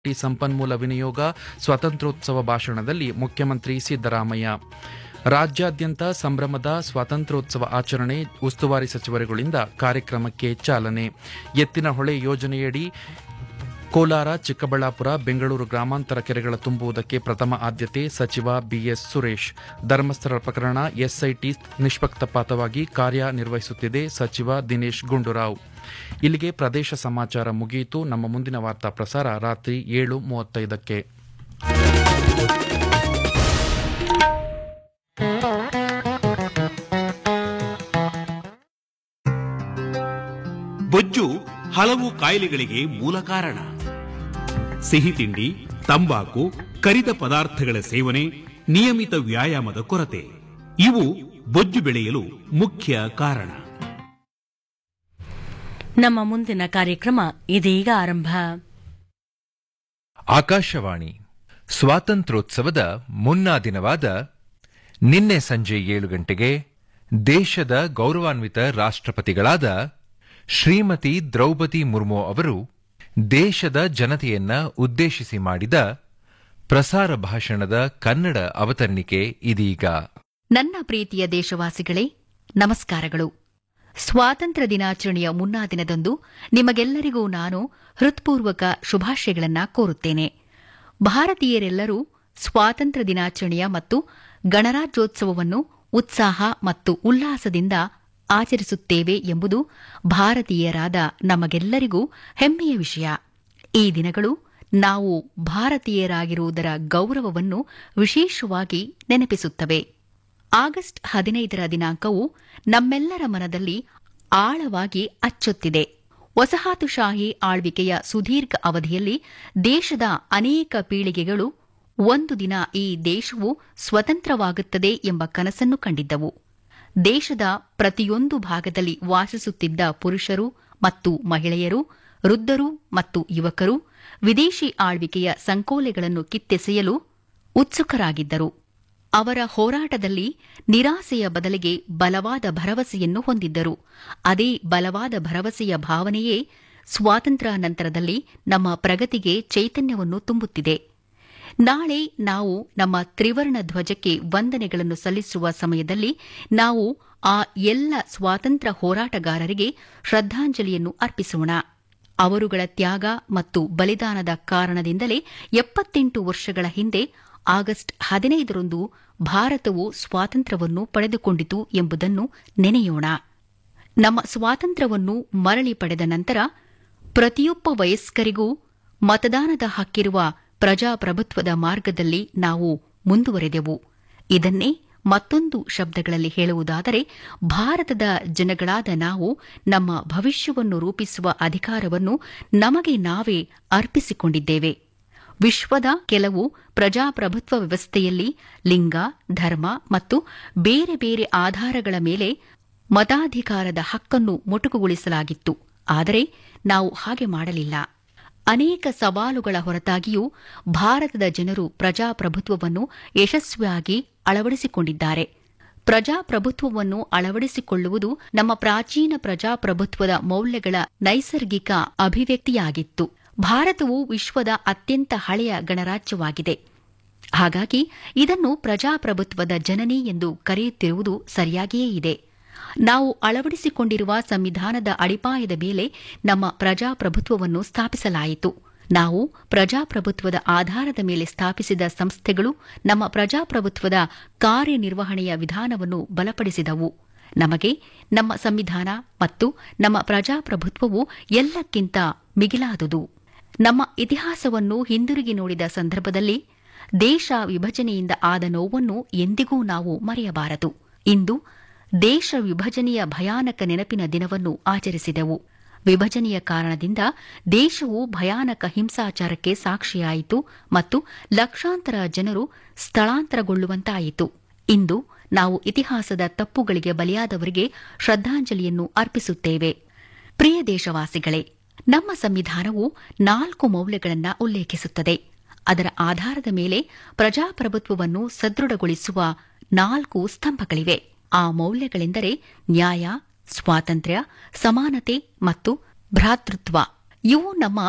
T ಸಂಪನ್ಮೂಲ ವಿನಿಯೋಗ ಸ್ವಾತಂತ್ರ್ಯೋತ್ಸವ ಭಾಷಣದಲ್ಲಿ ಮುಖ್ಯಮಂತ್ರಿ ಸಿದ್ದರಾಮಯ್ಯ ರಾಜ್ಯಾದ್ಯಂತ ಸಂಭ್ರಮದ ಸ್ವಾತಂತ್ರ್ಯೋತ್ಸವ ಆಚರಣೆ ಉಸ್ತುವಾರಿ ಸಚಿವರುಗಳಿಂದ ಕಾರ್ಯಕ್ರಮಕ್ಕೆ ಚಾಲನೆ ಎತ್ತಿನಹೊಳೆ ಯೋಜನೆಯಡಿ ಕೋಲಾರ ಚಿಕ್ಕಬಳ್ಳಾಪುರ ಬೆಂಗಳೂರು ಗ್ರಾಮಾಂತರ ಕೆರೆಗಳ ತುಂಬುವುದಕ್ಕೆ ಪ್ರಥಮ ಆದ್ಯತೆ ಸಚಿವ ಬಿಎಸ್ ಸುರೇಶ್ ಧರ್ಮಸ್ಥಳ ಪ್ರಕರಣ ಎಸ್ಐಟಿ ನಿಷ್ಪಕ್ಷಪಾತವಾಗಿ ಕಾರ್ಯನಿರ್ವಹಿಸುತ್ತಿದೆ ಸಚಿವ ದಿನೇಶ್ ಗುಂಡೂರಾವ್ ಇಲ್ಲಿಗೆ ಪ್ರದೇಶ ಸಮಾಚಾರ ಮುಗಿಯಿತು ನಮ್ಮ ಮುಂದಿನ ವಾರ್ತಾ ಪ್ರಸಾರ ರಾತ್ರಿ ಏಳು ಮೂವತ್ತೈದಕ್ಕೆ ಬೊಜ್ಜು ಹಲವು ಕಾಯಿಲೆಗಳಿಗೆ ಮೂಲ ಕಾರಣ ಸಿಹಿ ತಿಂಡಿ ತಂಬಾಕು ಕರಿದ ಪದಾರ್ಥಗಳ ಸೇವನೆ ನಿಯಮಿತ ವ್ಯಾಯಾಮದ ಕೊರತೆ ಇವು ಬೊಜ್ಜು ಬೆಳೆಯಲು ಮುಖ್ಯ ಕಾರಣ ನಮ್ಮ ಮುಂದಿನ ಕಾರ್ಯಕ್ರಮ ಇದೀಗ ಆರಂಭ ಆಕಾಶವಾಣಿ ಸ್ವಾತಂತ್ರ್ಯೋತ್ಸವದ ಮುನ್ನಾ ದಿನವಾದ ನಿನ್ನೆ ಸಂಜೆ ಏಳು ಗಂಟೆಗೆ ದೇಶದ ಗೌರವಾನ್ವಿತ ರಾಷ್ಟ್ರಪತಿಗಳಾದ ಶ್ರೀಮತಿ ದ್ರೌಪದಿ ಮುರ್ಮು ಅವರು ದೇಶದ ಜನತೆಯನ್ನ ಉದ್ದೇಶಿಸಿ ಮಾಡಿದ ಪ್ರಸಾರ ಭಾಷಣದ ಕನ್ನಡ ಅವತರಣಿಕೆ ಇದೀಗ ನನ್ನ ಪ್ರೀತಿಯ ದೇಶವಾಸಿಗಳೇ ನಮಸ್ಕಾರಗಳು ಸ್ವಾತಂತ್ರ್ಯ ದಿನಾಚರಣೆಯ ಮುನ್ನಾ ದಿನದಂದು ನಿಮಗೆಲ್ಲರಿಗೂ ನಾನು ಹೃತ್ಪೂರ್ವಕ ಶುಭಾಶಯಗಳನ್ನ ಕೋರುತ್ತೇನೆ ಭಾರತೀಯರೆಲ್ಲರೂ ಸ್ವಾತಂತ್ರ್ಯ ದಿನಾಚರಣೆಯ ಮತ್ತು ಗಣರಾಜ್ಯೋತ್ಸವವನ್ನು ಉತ್ಸಾಹ ಮತ್ತು ಉಲ್ಲಾಸದಿಂದ ಆಚರಿಸುತ್ತೇವೆ ಎಂಬುದು ಭಾರತೀಯರಾದ ನಮಗೆಲ್ಲರಿಗೂ ಹೆಮ್ಮೆಯ ವಿಷಯ ಈ ದಿನಗಳು ನಾವು ಭಾರತೀಯರಾಗಿರುವುದರ ಗೌರವವನ್ನು ವಿಶೇಷವಾಗಿ ನೆನಪಿಸುತ್ತವೆ ಆಗಸ್ಟ್ ಹದಿನೈದರ ದಿನಾಂಕವು ನಮ್ಮೆಲ್ಲರ ಮನದಲ್ಲಿ ಆಳವಾಗಿ ಅಚ್ಚೊತ್ತಿದೆ ವಸಾಹತುಶಾಹಿ ಆಳ್ವಿಕೆಯ ಸುದೀರ್ಘ ಅವಧಿಯಲ್ಲಿ ದೇಶದ ಅನೇಕ ಪೀಳಿಗೆಗಳು ಒಂದು ದಿನ ಈ ದೇಶವು ಸ್ವತಂತ್ರವಾಗುತ್ತದೆ ಎಂಬ ಕನಸನ್ನು ಕಂಡಿದ್ದವು ದೇಶದ ಪ್ರತಿಯೊಂದು ಭಾಗದಲ್ಲಿ ವಾಸಿಸುತ್ತಿದ್ದ ಪುರುಷರು ಮತ್ತು ಮಹಿಳೆಯರು ವೃದ್ಧರು ಮತ್ತು ಯುವಕರು ವಿದೇಶಿ ಆಳ್ವಿಕೆಯ ಸಂಕೋಲೆಗಳನ್ನು ಕಿತ್ತೆಸೆಯಲು ಉತ್ಸುಕರಾಗಿದ್ದರು ಅವರ ಹೋರಾಟದಲ್ಲಿ ನಿರಾಸೆಯ ಬದಲಿಗೆ ಬಲವಾದ ಭರವಸೆಯನ್ನು ಹೊಂದಿದ್ದರು ಅದೇ ಬಲವಾದ ಭರವಸೆಯ ಭಾವನೆಯೇ ಸ್ವಾತಂತ್ರ್ಯ ನಂತರದಲ್ಲಿ ನಮ್ಮ ಪ್ರಗತಿಗೆ ಚೈತನ್ಯವನ್ನು ತುಂಬುತ್ತಿದೆ ನಾಳೆ ನಾವು ನಮ್ಮ ತ್ರಿವರ್ಣ ಧ್ವಜಕ್ಕೆ ವಂದನೆಗಳನ್ನು ಸಲ್ಲಿಸುವ ಸಮಯದಲ್ಲಿ ನಾವು ಆ ಎಲ್ಲ ಸ್ವಾತಂತ್ರ್ಯ ಹೋರಾಟಗಾರರಿಗೆ ಶ್ರದ್ಧಾಂಜಲಿಯನ್ನು ಅರ್ಪಿಸೋಣ ಅವರುಗಳ ತ್ಯಾಗ ಮತ್ತು ಬಲಿದಾನದ ಕಾರಣದಿಂದಲೇ ಎಪ್ಪತ್ತೆಂಟು ವರ್ಷಗಳ ಹಿಂದೆ ಆಗಸ್ಟ್ ಹದಿನೈದರಂದು ಭಾರತವು ಸ್ವಾತಂತ್ರ್ಯವನ್ನು ಪಡೆದುಕೊಂಡಿತು ಎಂಬುದನ್ನು ನೆನೆಯೋಣ ನಮ್ಮ ಸ್ವಾತಂತ್ರ್ಯವನ್ನು ಮರಳಿ ಪಡೆದ ನಂತರ ಪ್ರತಿಯೊಬ್ಬ ವಯಸ್ಕರಿಗೂ ಮತದಾನದ ಹಕ್ಕಿರುವ ಪ್ರಜಾಪ್ರಭುತ್ವದ ಮಾರ್ಗದಲ್ಲಿ ನಾವು ಮುಂದುವರೆದೆವು ಇದನ್ನೇ ಮತ್ತೊಂದು ಶಬ್ದಗಳಲ್ಲಿ ಹೇಳುವುದಾದರೆ ಭಾರತದ ಜನಗಳಾದ ನಾವು ನಮ್ಮ ಭವಿಷ್ಯವನ್ನು ರೂಪಿಸುವ ಅಧಿಕಾರವನ್ನು ನಮಗೆ ನಾವೇ ಅರ್ಪಿಸಿಕೊಂಡಿದ್ದೇವೆ ವಿಶ್ವದ ಕೆಲವು ಪ್ರಜಾಪ್ರಭುತ್ವ ವ್ಯವಸ್ಥೆಯಲ್ಲಿ ಲಿಂಗ ಧರ್ಮ ಮತ್ತು ಬೇರೆ ಬೇರೆ ಆಧಾರಗಳ ಮೇಲೆ ಮತಾಧಿಕಾರದ ಹಕ್ಕನ್ನು ಮೊಟಕುಗೊಳಿಸಲಾಗಿತ್ತು ಆದರೆ ನಾವು ಹಾಗೆ ಮಾಡಲಿಲ್ಲ ಅನೇಕ ಸವಾಲುಗಳ ಹೊರತಾಗಿಯೂ ಭಾರತದ ಜನರು ಪ್ರಜಾಪ್ರಭುತ್ವವನ್ನು ಯಶಸ್ವಿಯಾಗಿ ಅಳವಡಿಸಿಕೊಂಡಿದ್ದಾರೆ ಪ್ರಜಾಪ್ರಭುತ್ವವನ್ನು ಅಳವಡಿಸಿಕೊಳ್ಳುವುದು ನಮ್ಮ ಪ್ರಾಚೀನ ಪ್ರಜಾಪ್ರಭುತ್ವದ ಮೌಲ್ಯಗಳ ನೈಸರ್ಗಿಕ ಅಭಿವ್ಯಕ್ತಿಯಾಗಿತ್ತು ಭಾರತವು ವಿಶ್ವದ ಅತ್ಯಂತ ಹಳೆಯ ಗಣರಾಜ್ಯವಾಗಿದೆ ಹಾಗಾಗಿ ಇದನ್ನು ಪ್ರಜಾಪ್ರಭುತ್ವದ ಜನನಿ ಎಂದು ಕರೆಯುತ್ತಿರುವುದು ಸರಿಯಾಗಿಯೇ ಇದೆ ನಾವು ಅಳವಡಿಸಿಕೊಂಡಿರುವ ಸಂವಿಧಾನದ ಅಡಿಪಾಯದ ಮೇಲೆ ನಮ್ಮ ಪ್ರಜಾಪ್ರಭುತ್ವವನ್ನು ಸ್ಥಾಪಿಸಲಾಯಿತು ನಾವು ಪ್ರಜಾಪ್ರಭುತ್ವದ ಆಧಾರದ ಮೇಲೆ ಸ್ಥಾಪಿಸಿದ ಸಂಸ್ಥೆಗಳು ನಮ್ಮ ಪ್ರಜಾಪ್ರಭುತ್ವದ ಕಾರ್ಯನಿರ್ವಹಣೆಯ ವಿಧಾನವನ್ನು ಬಲಪಡಿಸಿದವು ನಮಗೆ ನಮ್ಮ ಸಂವಿಧಾನ ಮತ್ತು ನಮ್ಮ ಪ್ರಜಾಪ್ರಭುತ್ವವು ಎಲ್ಲಕ್ಕಿಂತ ಮಿಗಿಲಾದುದು ನಮ್ಮ ಇತಿಹಾಸವನ್ನು ಹಿಂದಿರುಗಿ ನೋಡಿದ ಸಂದರ್ಭದಲ್ಲಿ ದೇಶ ವಿಭಜನೆಯಿಂದ ಆದ ನೋವನ್ನು ಎಂದಿಗೂ ನಾವು ಮರೆಯಬಾರದು ಇಂದು ದೇಶ ವಿಭಜನೆಯ ಭಯಾನಕ ನೆನಪಿನ ದಿನವನ್ನು ಆಚರಿಸಿದೆವು ವಿಭಜನೆಯ ಕಾರಣದಿಂದ ದೇಶವು ಭಯಾನಕ ಹಿಂಸಾಚಾರಕ್ಕೆ ಸಾಕ್ಷಿಯಾಯಿತು ಮತ್ತು ಲಕ್ಷಾಂತರ ಜನರು ಸ್ಥಳಾಂತರಗೊಳ್ಳುವಂತಾಯಿತು ಇಂದು ನಾವು ಇತಿಹಾಸದ ತಪ್ಪುಗಳಿಗೆ ಬಲಿಯಾದವರಿಗೆ ಶ್ರದ್ಧಾಂಜಲಿಯನ್ನು ಅರ್ಪಿಸುತ್ತೇವೆ ಪ್ರಿಯ ದೇಶವಾಸಿಗಳೇ ನಮ್ಮ ಸಂವಿಧಾನವು ನಾಲ್ಕು ಮೌಲ್ಯಗಳನ್ನು ಉಲ್ಲೇಖಿಸುತ್ತದೆ ಅದರ ಆಧಾರದ ಮೇಲೆ ಪ್ರಜಾಪ್ರಭುತ್ವವನ್ನು ಸದೃಢಗೊಳಿಸುವ ನಾಲ್ಕು ಸ್ತಂಭಗಳಿವೆ ಆ ಮೌಲ್ಯಗಳೆಂದರೆ ನ್ಯಾಯ ಸ್ವಾತಂತ್ರ್ಯ ಸಮಾನತೆ ಮತ್ತು ಭ್ರಾತೃತ್ವ ಇವು ನಮ್ಮ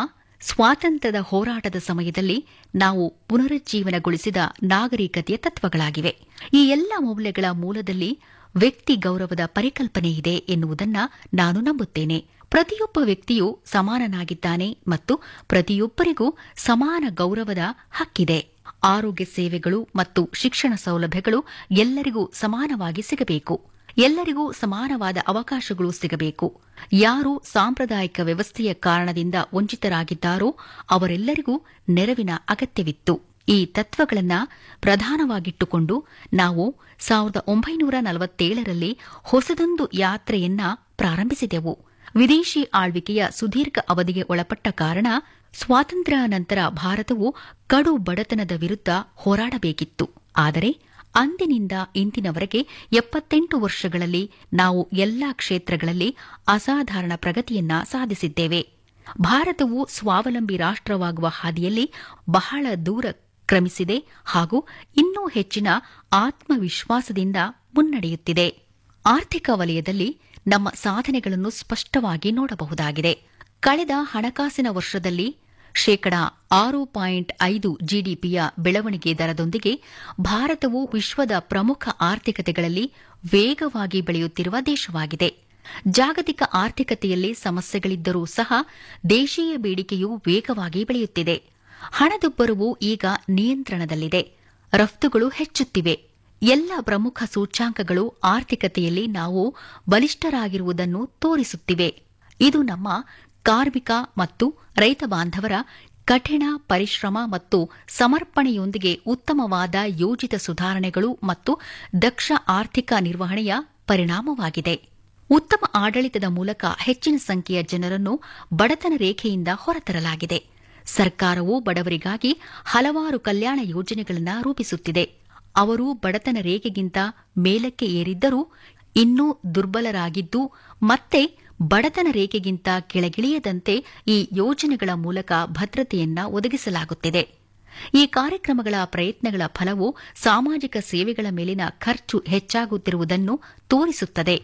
ಸ್ವಾತಂತ್ರ್ಯದ ಹೋರಾಟದ ಸಮಯದಲ್ಲಿ ನಾವು ಪುನರುಜ್ಜೀವನಗೊಳಿಸಿದ ನಾಗರಿಕತೆಯ ತತ್ವಗಳಾಗಿವೆ ಈ ಎಲ್ಲ ಮೌಲ್ಯಗಳ ಮೂಲದಲ್ಲಿ ವ್ಯಕ್ತಿ ಗೌರವದ ಪರಿಕಲ್ಪನೆ ಇದೆ ಎನ್ನುವುದನ್ನ ನಾನು ನಂಬುತ್ತೇನೆ ಪ್ರತಿಯೊಬ್ಬ ವ್ಯಕ್ತಿಯು ಸಮಾನನಾಗಿದ್ದಾನೆ ಮತ್ತು ಪ್ರತಿಯೊಬ್ಬರಿಗೂ ಸಮಾನ ಗೌರವದ ಹಕ್ಕಿದೆ ಆರೋಗ್ಯ ಸೇವೆಗಳು ಮತ್ತು ಶಿಕ್ಷಣ ಸೌಲಭ್ಯಗಳು ಎಲ್ಲರಿಗೂ ಸಮಾನವಾಗಿ ಸಿಗಬೇಕು ಎಲ್ಲರಿಗೂ ಸಮಾನವಾದ ಅವಕಾಶಗಳು ಸಿಗಬೇಕು ಯಾರು ಸಾಂಪ್ರದಾಯಿಕ ವ್ಯವಸ್ಥೆಯ ಕಾರಣದಿಂದ ವಂಚಿತರಾಗಿದ್ದಾರೋ ಅವರೆಲ್ಲರಿಗೂ ನೆರವಿನ ಅಗತ್ಯವಿತ್ತು ಈ ತತ್ವಗಳನ್ನ ಪ್ರಧಾನವಾಗಿಟ್ಟುಕೊಂಡು ನಾವು ಸಾವಿರದ ಒಂಬೈನೂರ ನಲವತ್ತೇಳರಲ್ಲಿ ಹೊಸದೊಂದು ಯಾತ್ರೆಯನ್ನ ಪ್ರಾರಂಭಿಸಿದೆವು ವಿದೇಶಿ ಆಳ್ವಿಕೆಯ ಸುದೀರ್ಘ ಅವಧಿಗೆ ಒಳಪಟ್ಟ ಕಾರಣ ಸ್ವಾತಂತ್ರ್ಯ ನಂತರ ಭಾರತವು ಕಡು ಬಡತನದ ವಿರುದ್ಧ ಹೋರಾಡಬೇಕಿತ್ತು ಆದರೆ ಅಂದಿನಿಂದ ಇಂದಿನವರೆಗೆ ಎಪ್ಪತ್ತೆಂಟು ವರ್ಷಗಳಲ್ಲಿ ನಾವು ಎಲ್ಲಾ ಕ್ಷೇತ್ರಗಳಲ್ಲಿ ಅಸಾಧಾರಣ ಪ್ರಗತಿಯನ್ನ ಸಾಧಿಸಿದ್ದೇವೆ ಭಾರತವು ಸ್ವಾವಲಂಬಿ ರಾಷ್ಟವಾಗುವ ಹಾದಿಯಲ್ಲಿ ಬಹಳ ದೂರ ಕ್ರಮಿಸಿದೆ ಹಾಗೂ ಇನ್ನೂ ಹೆಚ್ಚಿನ ಆತ್ಮವಿಶ್ವಾಸದಿಂದ ಮುನ್ನಡೆಯುತ್ತಿದೆ ಆರ್ಥಿಕ ವಲಯದಲ್ಲಿ ನಮ್ಮ ಸಾಧನೆಗಳನ್ನು ಸ್ಪಷ್ಟವಾಗಿ ನೋಡಬಹುದಾಗಿದೆ ಕಳೆದ ಹಣಕಾಸಿನ ವರ್ಷದಲ್ಲಿ ಶೇಕಡ ಆರು ಪಾಯಿಂಟ್ ಐದು ಜಿಡಿಪಿಯ ಬೆಳವಣಿಗೆ ದರದೊಂದಿಗೆ ಭಾರತವು ವಿಶ್ವದ ಪ್ರಮುಖ ಆರ್ಥಿಕತೆಗಳಲ್ಲಿ ವೇಗವಾಗಿ ಬೆಳೆಯುತ್ತಿರುವ ದೇಶವಾಗಿದೆ ಜಾಗತಿಕ ಆರ್ಥಿಕತೆಯಲ್ಲಿ ಸಮಸ್ಯೆಗಳಿದ್ದರೂ ಸಹ ದೇಶೀಯ ಬೇಡಿಕೆಯು ವೇಗವಾಗಿ ಬೆಳೆಯುತ್ತಿದೆ ಹಣದುಬ್ಬರವು ಈಗ ನಿಯಂತ್ರಣದಲ್ಲಿದೆ ರಫ್ತುಗಳು ಹೆಚ್ಚುತ್ತಿವೆ ಎಲ್ಲ ಪ್ರಮುಖ ಸೂಚ್ಯಾಂಕಗಳು ಆರ್ಥಿಕತೆಯಲ್ಲಿ ನಾವು ಬಲಿಷ್ಠರಾಗಿರುವುದನ್ನು ತೋರಿಸುತ್ತಿವೆ ಇದು ನಮ್ಮ ಕಾರ್ಮಿಕ ಮತ್ತು ರೈತ ಬಾಂಧವರ ಕಠಿಣ ಪರಿಶ್ರಮ ಮತ್ತು ಸಮರ್ಪಣೆಯೊಂದಿಗೆ ಉತ್ತಮವಾದ ಯೋಜಿತ ಸುಧಾರಣೆಗಳು ಮತ್ತು ದಕ್ಷ ಆರ್ಥಿಕ ನಿರ್ವಹಣೆಯ ಪರಿಣಾಮವಾಗಿದೆ ಉತ್ತಮ ಆಡಳಿತದ ಮೂಲಕ ಹೆಚ್ಚಿನ ಸಂಖ್ಯೆಯ ಜನರನ್ನು ಬಡತನ ರೇಖೆಯಿಂದ ಹೊರತರಲಾಗಿದೆ ಸರ್ಕಾರವು ಬಡವರಿಗಾಗಿ ಹಲವಾರು ಕಲ್ಯಾಣ ಯೋಜನೆಗಳನ್ನು ರೂಪಿಸುತ್ತಿದೆ ಅವರು ಬಡತನ ರೇಖೆಗಿಂತ ಮೇಲಕ್ಕೆ ಏರಿದ್ದರೂ ಇನ್ನೂ ದುರ್ಬಲರಾಗಿದ್ದು ಮತ್ತೆ ಬಡತನ ರೇಖೆಗಿಂತ ಕೆಳಗಿಳಿಯದಂತೆ ಈ ಯೋಜನೆಗಳ ಮೂಲಕ ಭದ್ರತೆಯನ್ನ ಒದಗಿಸಲಾಗುತ್ತಿದೆ ಈ ಕಾರ್ಯಕ್ರಮಗಳ ಪ್ರಯತ್ನಗಳ ಫಲವು ಸಾಮಾಜಿಕ ಸೇವೆಗಳ ಮೇಲಿನ ಖರ್ಚು ಹೆಚ್ಚಾಗುತ್ತಿರುವುದನ್ನು ತೋರಿಸುತ್ತದೆ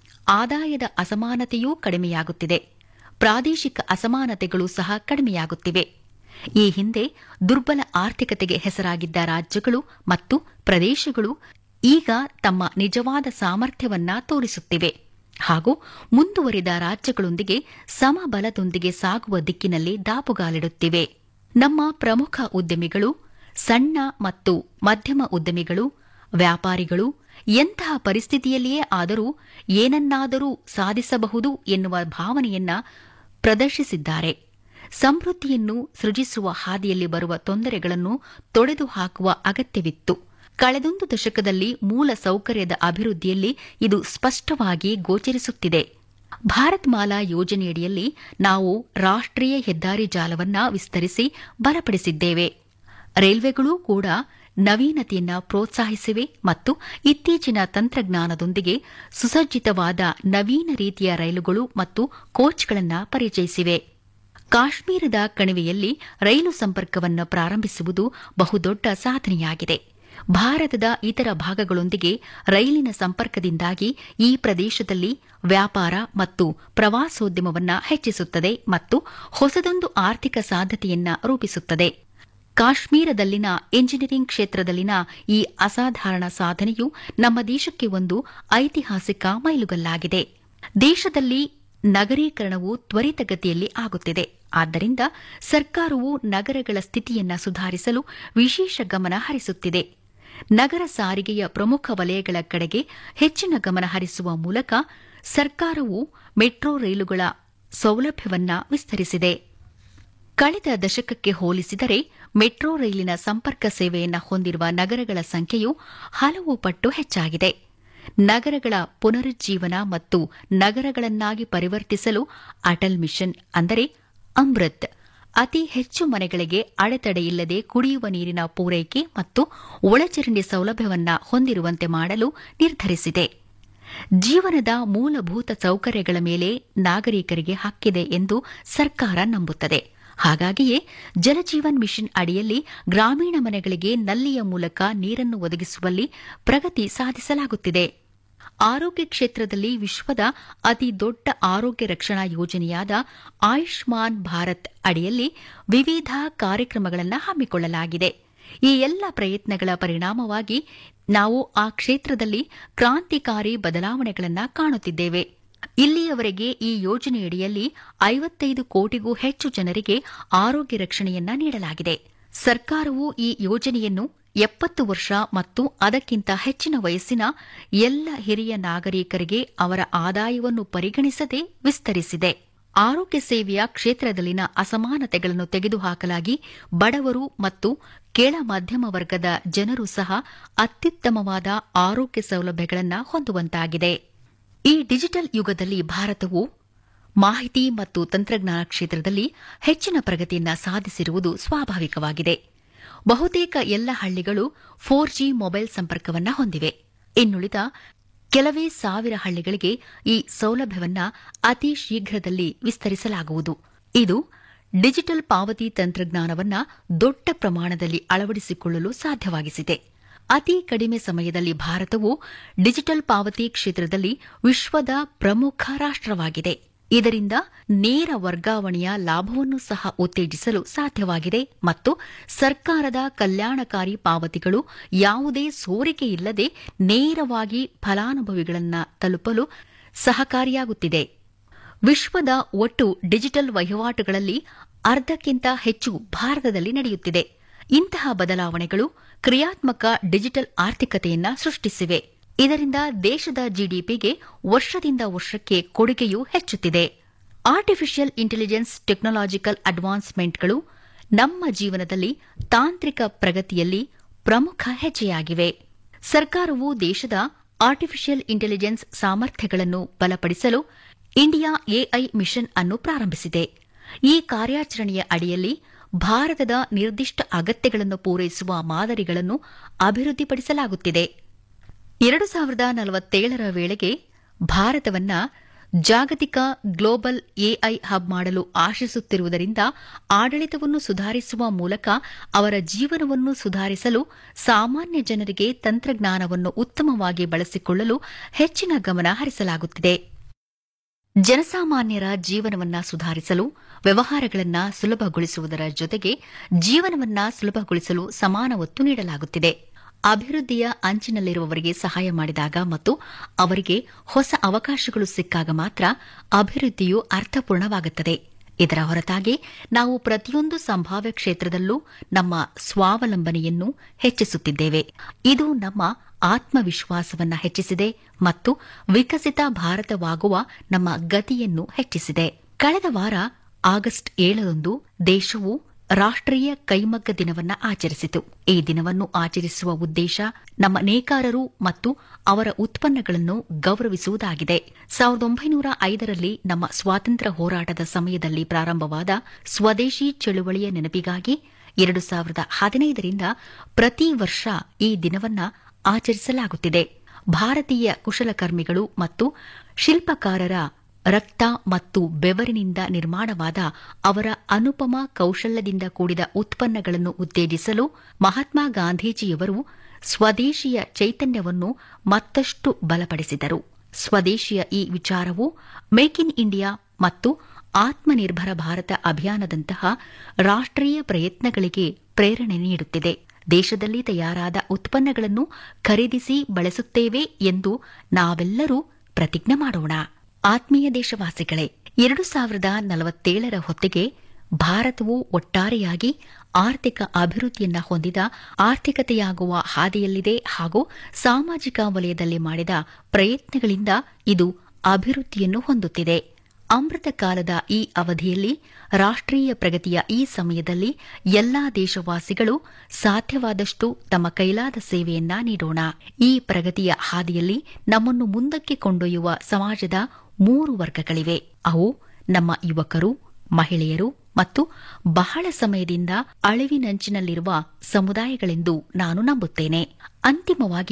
ಆದಾಯದ ಅಸಮಾನತೆಯೂ ಕಡಿಮೆಯಾಗುತ್ತಿದೆ ಪ್ರಾದೇಶಿಕ ಅಸಮಾನತೆಗಳು ಸಹ ಕಡಿಮೆಯಾಗುತ್ತಿವೆ ಈ ಹಿಂದೆ ದುರ್ಬಲ ಆರ್ಥಿಕತೆಗೆ ಹೆಸರಾಗಿದ್ದ ರಾಜ್ಯಗಳು ಮತ್ತು ಪ್ರದೇಶಗಳು ಈಗ ತಮ್ಮ ನಿಜವಾದ ಸಾಮರ್ಥ್ಯವನ್ನ ತೋರಿಸುತ್ತಿವೆ ಹಾಗೂ ಮುಂದುವರಿದ ರಾಜ್ಯಗಳೊಂದಿಗೆ ಸಮಬಲದೊಂದಿಗೆ ಸಾಗುವ ದಿಕ್ಕಿನಲ್ಲಿ ದಾಪುಗಾಲಿಡುತ್ತಿವೆ ನಮ್ಮ ಪ್ರಮುಖ ಉದ್ಯಮಿಗಳು ಸಣ್ಣ ಮತ್ತು ಮಧ್ಯಮ ಉದ್ಯಮಿಗಳು ವ್ಯಾಪಾರಿಗಳು ಎಂತಹ ಪರಿಸ್ಥಿತಿಯಲ್ಲಿಯೇ ಆದರೂ ಏನನ್ನಾದರೂ ಸಾಧಿಸಬಹುದು ಎನ್ನುವ ಭಾವನೆಯನ್ನ ಪ್ರದರ್ಶಿಸಿದ್ದಾರೆ ಸಮೃದ್ಧಿಯನ್ನು ಸೃಜಿಸುವ ಹಾದಿಯಲ್ಲಿ ಬರುವ ತೊಂದರೆಗಳನ್ನು ತೊಡೆದು ಹಾಕುವ ಅಗತ್ಯವಿತ್ತು ಕಳೆದೊಂದು ದಶಕದಲ್ಲಿ ಮೂಲ ಸೌಕರ್ಯದ ಅಭಿವೃದ್ಧಿಯಲ್ಲಿ ಇದು ಸ್ಪಷ್ಟವಾಗಿ ಗೋಚರಿಸುತ್ತಿದೆ ಭಾರತ್ ಮಾಲಾ ಯೋಜನೆಯಡಿಯಲ್ಲಿ ನಾವು ರಾಷ್ಟ್ರೀಯ ಹೆದ್ದಾರಿ ಜಾಲವನ್ನ ವಿಸ್ತರಿಸಿ ಬಲಪಡಿಸಿದ್ದೇವೆ ರೈಲ್ವೆಗಳೂ ಕೂಡ ನವೀನತೆಯನ್ನ ಪ್ರೋತ್ಸಾಹಿಸಿವೆ ಮತ್ತು ಇತ್ತೀಚಿನ ತಂತ್ರಜ್ಞಾನದೊಂದಿಗೆ ಸುಸಜ್ಜಿತವಾದ ನವೀನ ರೀತಿಯ ರೈಲುಗಳು ಮತ್ತು ಕೋಚ್ಗಳನ್ನು ಪರಿಚಯಿಸಿವೆ ಕಾಶ್ಮೀರದ ಕಣಿವೆಯಲ್ಲಿ ರೈಲು ಸಂಪರ್ಕವನ್ನು ಪ್ರಾರಂಭಿಸುವುದು ಬಹುದೊಡ್ಡ ಸಾಧನೆಯಾಗಿದೆ ಭಾರತದ ಇತರ ಭಾಗಗಳೊಂದಿಗೆ ರೈಲಿನ ಸಂಪರ್ಕದಿಂದಾಗಿ ಈ ಪ್ರದೇಶದಲ್ಲಿ ವ್ಯಾಪಾರ ಮತ್ತು ಪ್ರವಾಸೋದ್ಯಮವನ್ನ ಹೆಚ್ಚಿಸುತ್ತದೆ ಮತ್ತು ಹೊಸದೊಂದು ಆರ್ಥಿಕ ಸಾಧ್ಯತೆಯನ್ನ ರೂಪಿಸುತ್ತದೆ ಕಾಶ್ಮೀರದಲ್ಲಿನ ಎಂಜಿನಿಯರಿಂಗ್ ಕ್ಷೇತ್ರದಲ್ಲಿನ ಈ ಅಸಾಧಾರಣ ಸಾಧನೆಯು ನಮ್ಮ ದೇಶಕ್ಕೆ ಒಂದು ಐತಿಹಾಸಿಕ ಮೈಲುಗಲ್ಲಾಗಿದೆ ದೇಶದಲ್ಲಿ ನಗರೀಕರಣವು ತ್ವರಿತಗತಿಯಲ್ಲಿ ಆಗುತ್ತಿದೆ ಆದ್ದರಿಂದ ಸರ್ಕಾರವು ನಗರಗಳ ಸ್ಥಿತಿಯನ್ನ ಸುಧಾರಿಸಲು ವಿಶೇಷ ಗಮನ ಹರಿಸುತ್ತಿದೆ ನಗರ ಸಾರಿಗೆಯ ಪ್ರಮುಖ ವಲಯಗಳ ಕಡೆಗೆ ಹೆಚ್ಚಿನ ಗಮನ ಹರಿಸುವ ಮೂಲಕ ಸರ್ಕಾರವು ಮೆಟ್ರೋ ರೈಲುಗಳ ಸೌಲಭ್ಯವನ್ನ ವಿಸ್ತರಿಸಿದೆ ಕಳೆದ ದಶಕಕ್ಕೆ ಹೋಲಿಸಿದರೆ ಮೆಟ್ರೋ ರೈಲಿನ ಸಂಪರ್ಕ ಸೇವೆಯನ್ನು ಹೊಂದಿರುವ ನಗರಗಳ ಸಂಖ್ಯೆಯು ಹಲವು ಪಟ್ಟು ಹೆಚ್ಚಾಗಿದೆ ನಗರಗಳ ಪುನರುಜ್ಜೀವನ ಮತ್ತು ನಗರಗಳನ್ನಾಗಿ ಪರಿವರ್ತಿಸಲು ಅಟಲ್ ಮಿಷನ್ ಅಂದರೆ ಅಮೃತ್ ಅತಿ ಹೆಚ್ಚು ಮನೆಗಳಿಗೆ ಅಡೆತಡೆಯಿಲ್ಲದೆ ಕುಡಿಯುವ ನೀರಿನ ಪೂರೈಕೆ ಮತ್ತು ಒಳಚರಂಡಿ ಸೌಲಭ್ಯವನ್ನ ಹೊಂದಿರುವಂತೆ ಮಾಡಲು ನಿರ್ಧರಿಸಿದೆ ಜೀವನದ ಮೂಲಭೂತ ಸೌಕರ್ಯಗಳ ಮೇಲೆ ನಾಗರಿಕರಿಗೆ ಹಕ್ಕಿದೆ ಎಂದು ಸರ್ಕಾರ ನಂಬುತ್ತದೆ ಹಾಗಾಗಿಯೇ ಜಲಜೀವನ್ ಮಿಷನ್ ಅಡಿಯಲ್ಲಿ ಗ್ರಾಮೀಣ ಮನೆಗಳಿಗೆ ನಲ್ಲಿಯ ಮೂಲಕ ನೀರನ್ನು ಒದಗಿಸುವಲ್ಲಿ ಪ್ರಗತಿ ಸಾಧಿಸಲಾಗುತ್ತಿದೆ ಆರೋಗ್ಯ ಕ್ಷೇತ್ರದಲ್ಲಿ ವಿಶ್ವದ ಅತಿ ದೊಡ್ಡ ಆರೋಗ್ಯ ರಕ್ಷಣಾ ಯೋಜನೆಯಾದ ಆಯುಷ್ಮಾನ್ ಭಾರತ್ ಅಡಿಯಲ್ಲಿ ವಿವಿಧ ಕಾರ್ಯಕ್ರಮಗಳನ್ನು ಹಮ್ಮಿಕೊಳ್ಳಲಾಗಿದೆ ಈ ಎಲ್ಲ ಪ್ರಯತ್ನಗಳ ಪರಿಣಾಮವಾಗಿ ನಾವು ಆ ಕ್ಷೇತ್ರದಲ್ಲಿ ಕ್ರಾಂತಿಕಾರಿ ಬದಲಾವಣೆಗಳನ್ನು ಕಾಣುತ್ತಿದ್ದೇವೆ ಇಲ್ಲಿಯವರೆಗೆ ಈ ಯೋಜನೆಯಡಿಯಲ್ಲಿ ಐವತ್ತೈದು ಕೋಟಿಗೂ ಹೆಚ್ಚು ಜನರಿಗೆ ಆರೋಗ್ಯ ರಕ್ಷಣೆಯನ್ನ ನೀಡಲಾಗಿದೆ ಸರ್ಕಾರವು ಈ ಯೋಜನೆಯನ್ನು ಎಪ್ಪತ್ತು ವರ್ಷ ಮತ್ತು ಅದಕ್ಕಿಂತ ಹೆಚ್ಚಿನ ವಯಸ್ಸಿನ ಎಲ್ಲ ಹಿರಿಯ ನಾಗರಿಕರಿಗೆ ಅವರ ಆದಾಯವನ್ನು ಪರಿಗಣಿಸದೆ ವಿಸ್ತರಿಸಿದೆ ಆರೋಗ್ಯ ಸೇವೆಯ ಕ್ಷೇತ್ರದಲ್ಲಿನ ಅಸಮಾನತೆಗಳನ್ನು ತೆಗೆದುಹಾಕಲಾಗಿ ಬಡವರು ಮತ್ತು ಕೆಳ ಮಧ್ಯಮ ವರ್ಗದ ಜನರು ಸಹ ಅತ್ಯುತ್ತಮವಾದ ಆರೋಗ್ಯ ಸೌಲಭ್ಯಗಳನ್ನು ಹೊಂದುವಂತಾಗಿದೆ ಈ ಡಿಜಿಟಲ್ ಯುಗದಲ್ಲಿ ಭಾರತವು ಮಾಹಿತಿ ಮತ್ತು ತಂತ್ರಜ್ಞಾನ ಕ್ಷೇತ್ರದಲ್ಲಿ ಹೆಚ್ಚಿನ ಪ್ರಗತಿಯನ್ನ ಸಾಧಿಸಿರುವುದು ಸ್ವಾಭಾವಿಕವಾಗಿದೆ ಬಹುತೇಕ ಎಲ್ಲ ಹಳ್ಳಿಗಳು ಫೋರ್ ಜಿ ಮೊಬೈಲ್ ಸಂಪರ್ಕವನ್ನ ಹೊಂದಿವೆ ಇನ್ನುಳಿದ ಕೆಲವೇ ಸಾವಿರ ಹಳ್ಳಿಗಳಿಗೆ ಈ ಸೌಲಭ್ಯವನ್ನ ಅತಿ ಶೀಘ್ರದಲ್ಲಿ ವಿಸ್ತರಿಸಲಾಗುವುದು ಇದು ಡಿಜಿಟಲ್ ಪಾವತಿ ತಂತ್ರಜ್ಞಾನವನ್ನ ದೊಡ್ಡ ಪ್ರಮಾಣದಲ್ಲಿ ಅಳವಡಿಸಿಕೊಳ್ಳಲು ಸಾಧ್ಯವಾಗಿಸಿದೆ ಅತಿ ಕಡಿಮೆ ಸಮಯದಲ್ಲಿ ಭಾರತವು ಡಿಜಿಟಲ್ ಪಾವತಿ ಕ್ಷೇತ್ರದಲ್ಲಿ ವಿಶ್ವದ ಪ್ರಮುಖ ರಾಷ್ಟವಾಗಿದೆ ಇದರಿಂದ ನೇರ ವರ್ಗಾವಣೆಯ ಲಾಭವನ್ನು ಸಹ ಉತ್ತೇಜಿಸಲು ಸಾಧ್ಯವಾಗಿದೆ ಮತ್ತು ಸರ್ಕಾರದ ಕಲ್ಯಾಣಕಾರಿ ಪಾವತಿಗಳು ಯಾವುದೇ ಸೋರಿಕೆ ಇಲ್ಲದೆ ನೇರವಾಗಿ ಫಲಾನುಭವಿಗಳನ್ನು ತಲುಪಲು ಸಹಕಾರಿಯಾಗುತ್ತಿದೆ ವಿಶ್ವದ ಒಟ್ಟು ಡಿಜಿಟಲ್ ವಹಿವಾಟುಗಳಲ್ಲಿ ಅರ್ಧಕ್ಕಿಂತ ಹೆಚ್ಚು ಭಾರತದಲ್ಲಿ ನಡೆಯುತ್ತಿದೆ ಇಂತಹ ಬದಲಾವಣೆಗಳು ಕ್ರಿಯಾತ್ಮಕ ಡಿಜಿಟಲ್ ಆರ್ಥಿಕತೆಯನ್ನ ಸೃಷ್ಟಿಸಿವೆ ಇದರಿಂದ ದೇಶದ ಜಿಡಿಪಿಗೆ ವರ್ಷದಿಂದ ವರ್ಷಕ್ಕೆ ಕೊಡುಗೆಯೂ ಹೆಚ್ಚುತ್ತಿದೆ ಆರ್ಟಿಫಿಷಿಯಲ್ ಇಂಟೆಲಿಜೆನ್ಸ್ ಟೆಕ್ನಾಲಜಿಕಲ್ ಅಡ್ವಾನ್ಸ್ಮೆಂಟ್ಗಳು ನಮ್ಮ ಜೀವನದಲ್ಲಿ ತಾಂತ್ರಿಕ ಪ್ರಗತಿಯಲ್ಲಿ ಪ್ರಮುಖ ಹೆಜ್ಜೆಯಾಗಿವೆ ಸರ್ಕಾರವು ದೇಶದ ಆರ್ಟಿಫಿಷಿಯಲ್ ಇಂಟೆಲಿಜೆನ್ಸ್ ಸಾಮರ್ಥ್ಯಗಳನ್ನು ಬಲಪಡಿಸಲು ಇಂಡಿಯಾ ಎಐ ಮಿಷನ್ ಅನ್ನು ಪ್ರಾರಂಭಿಸಿದೆ ಈ ಕಾರ್ಯಾಚರಣೆಯ ಅಡಿಯಲ್ಲಿ ಭಾರತದ ನಿರ್ದಿಷ್ಟ ಅಗತ್ಯಗಳನ್ನು ಪೂರೈಸುವ ಮಾದರಿಗಳನ್ನು ಅಭಿವೃದ್ಧಿಪಡಿಸಲಾಗುತ್ತಿದೆ ಎರಡು ಸಾವಿರದ ನಲವತ್ತೇಳರ ವೇಳೆಗೆ ಭಾರತವನ್ನ ಜಾಗತಿಕ ಗ್ಲೋಬಲ್ ಎಐ ಹಬ್ ಮಾಡಲು ಆಶಿಸುತ್ತಿರುವುದರಿಂದ ಆಡಳಿತವನ್ನು ಸುಧಾರಿಸುವ ಮೂಲಕ ಅವರ ಜೀವನವನ್ನು ಸುಧಾರಿಸಲು ಸಾಮಾನ್ಯ ಜನರಿಗೆ ತಂತ್ರಜ್ಞಾನವನ್ನು ಉತ್ತಮವಾಗಿ ಬಳಸಿಕೊಳ್ಳಲು ಹೆಚ್ಚಿನ ಗಮನ ಹರಿಸಲಾಗುತ್ತಿದೆ ಜನಸಾಮಾನ್ಯರ ಜೀವನವನ್ನ ಸುಧಾರಿಸಲು ವ್ಯವಹಾರಗಳನ್ನು ಸುಲಭಗೊಳಿಸುವುದರ ಜೊತೆಗೆ ಜೀವನವನ್ನ ಸುಲಭಗೊಳಿಸಲು ಸಮಾನ ಒತ್ತು ನೀಡಲಾಗುತ್ತಿದೆ ಅಭಿವೃದ್ಧಿಯ ಅಂಚಿನಲ್ಲಿರುವವರಿಗೆ ಸಹಾಯ ಮಾಡಿದಾಗ ಮತ್ತು ಅವರಿಗೆ ಹೊಸ ಅವಕಾಶಗಳು ಸಿಕ್ಕಾಗ ಮಾತ್ರ ಅಭಿವೃದ್ಧಿಯು ಅರ್ಥಪೂರ್ಣವಾಗುತ್ತದೆ ಇದರ ಹೊರತಾಗಿ ನಾವು ಪ್ರತಿಯೊಂದು ಸಂಭಾವ್ಯ ಕ್ಷೇತ್ರದಲ್ಲೂ ನಮ್ಮ ಸ್ವಾವಲಂಬನೆಯನ್ನು ಹೆಚ್ಚಿಸುತ್ತಿದ್ದೇವೆ ಇದು ನಮ್ಮ ಆತ್ಮವಿಶ್ವಾಸವನ್ನ ಹೆಚ್ಚಿಸಿದೆ ಮತ್ತು ವಿಕಸಿತ ಭಾರತವಾಗುವ ನಮ್ಮ ಗತಿಯನ್ನು ಹೆಚ್ಚಿಸಿದೆ ಕಳೆದ ವಾರ ಆಗಸ್ಟ್ ಏಳರಂದು ದೇಶವು ರಾಷ್ಟ್ರೀಯ ಕೈಮಗ್ಗ ದಿನವನ್ನ ಆಚರಿಸಿತು ಈ ದಿನವನ್ನು ಆಚರಿಸುವ ಉದ್ದೇಶ ನಮ್ಮ ನೇಕಾರರು ಮತ್ತು ಅವರ ಉತ್ಪನ್ನಗಳನ್ನು ಗೌರವಿಸುವುದಾಗಿದೆ ಸಾವಿರದ ಒಂಬೈನೂರ ಐದರಲ್ಲಿ ನಮ್ಮ ಸ್ವಾತಂತ್ರ್ಯ ಹೋರಾಟದ ಸಮಯದಲ್ಲಿ ಪ್ರಾರಂಭವಾದ ಸ್ವದೇಶಿ ಚಳುವಳಿಯ ನೆನಪಿಗಾಗಿ ಎರಡು ಸಾವಿರದ ಹದಿನೈದರಿಂದ ಪ್ರತಿ ವರ್ಷ ಈ ದಿನವನ್ನ ಆಚರಿಸಲಾಗುತ್ತಿದೆ ಭಾರತೀಯ ಕುಶಲಕರ್ಮಿಗಳು ಮತ್ತು ಶಿಲ್ಪಕಾರರ ರಕ್ತ ಮತ್ತು ಬೆವರಿನಿಂದ ನಿರ್ಮಾಣವಾದ ಅವರ ಅನುಪಮ ಕೌಶಲ್ಯದಿಂದ ಕೂಡಿದ ಉತ್ಪನ್ನಗಳನ್ನು ಉತ್ತೇಜಿಸಲು ಮಹಾತ್ಮ ಗಾಂಧೀಜಿಯವರು ಸ್ವದೇಶಿಯ ಚೈತನ್ಯವನ್ನು ಮತ್ತಷ್ಟು ಬಲಪಡಿಸಿದರು ಸ್ವದೇಶಿಯ ಈ ವಿಚಾರವು ಮೇಕ್ ಇನ್ ಇಂಡಿಯಾ ಮತ್ತು ಆತ್ಮನಿರ್ಭರ ಭಾರತ ಅಭಿಯಾನದಂತಹ ರಾಷ್ಟ್ರೀಯ ಪ್ರಯತ್ನಗಳಿಗೆ ಪ್ರೇರಣೆ ನೀಡುತ್ತಿದೆ ದೇಶದಲ್ಲಿ ತಯಾರಾದ ಉತ್ಪನ್ನಗಳನ್ನು ಖರೀದಿಸಿ ಬಳಸುತ್ತೇವೆ ಎಂದು ನಾವೆಲ್ಲರೂ ಪ್ರತಿಜ್ಞೆ ಮಾಡೋಣ ಆತ್ಮೀಯ ದೇಶವಾಸಿಗಳೇ ಎರಡು ಸಾವಿರದ ನಲವತ್ತೇಳರ ಹೊತ್ತಿಗೆ ಭಾರತವು ಒಟ್ಟಾರೆಯಾಗಿ ಆರ್ಥಿಕ ಅಭಿವೃದ್ಧಿಯನ್ನ ಹೊಂದಿದ ಆರ್ಥಿಕತೆಯಾಗುವ ಹಾದಿಯಲ್ಲಿದೆ ಹಾಗೂ ಸಾಮಾಜಿಕ ವಲಯದಲ್ಲಿ ಮಾಡಿದ ಪ್ರಯತ್ನಗಳಿಂದ ಇದು ಅಭಿವೃದ್ಧಿಯನ್ನು ಹೊಂದುತ್ತಿದೆ ಅಮೃತ ಕಾಲದ ಈ ಅವಧಿಯಲ್ಲಿ ರಾಷ್ಟ್ರೀಯ ಪ್ರಗತಿಯ ಈ ಸಮಯದಲ್ಲಿ ಎಲ್ಲಾ ದೇಶವಾಸಿಗಳು ಸಾಧ್ಯವಾದಷ್ಟು ತಮ್ಮ ಕೈಲಾದ ಸೇವೆಯನ್ನ ನೀಡೋಣ ಈ ಪ್ರಗತಿಯ ಹಾದಿಯಲ್ಲಿ ನಮ್ಮನ್ನು ಮುಂದಕ್ಕೆ ಕೊಂಡೊಯ್ಯುವ ಸಮಾಜದ ಮೂರು ವರ್ಗಗಳಿವೆ ಅವು ನಮ್ಮ ಯುವಕರು ಮಹಿಳೆಯರು ಮತ್ತು ಬಹಳ ಸಮಯದಿಂದ ಅಳಿವಿನಂಚಿನಲ್ಲಿರುವ ಸಮುದಾಯಗಳೆಂದು ನಾನು ನಂಬುತ್ತೇನೆ ಅಂತಿಮವಾಗಿ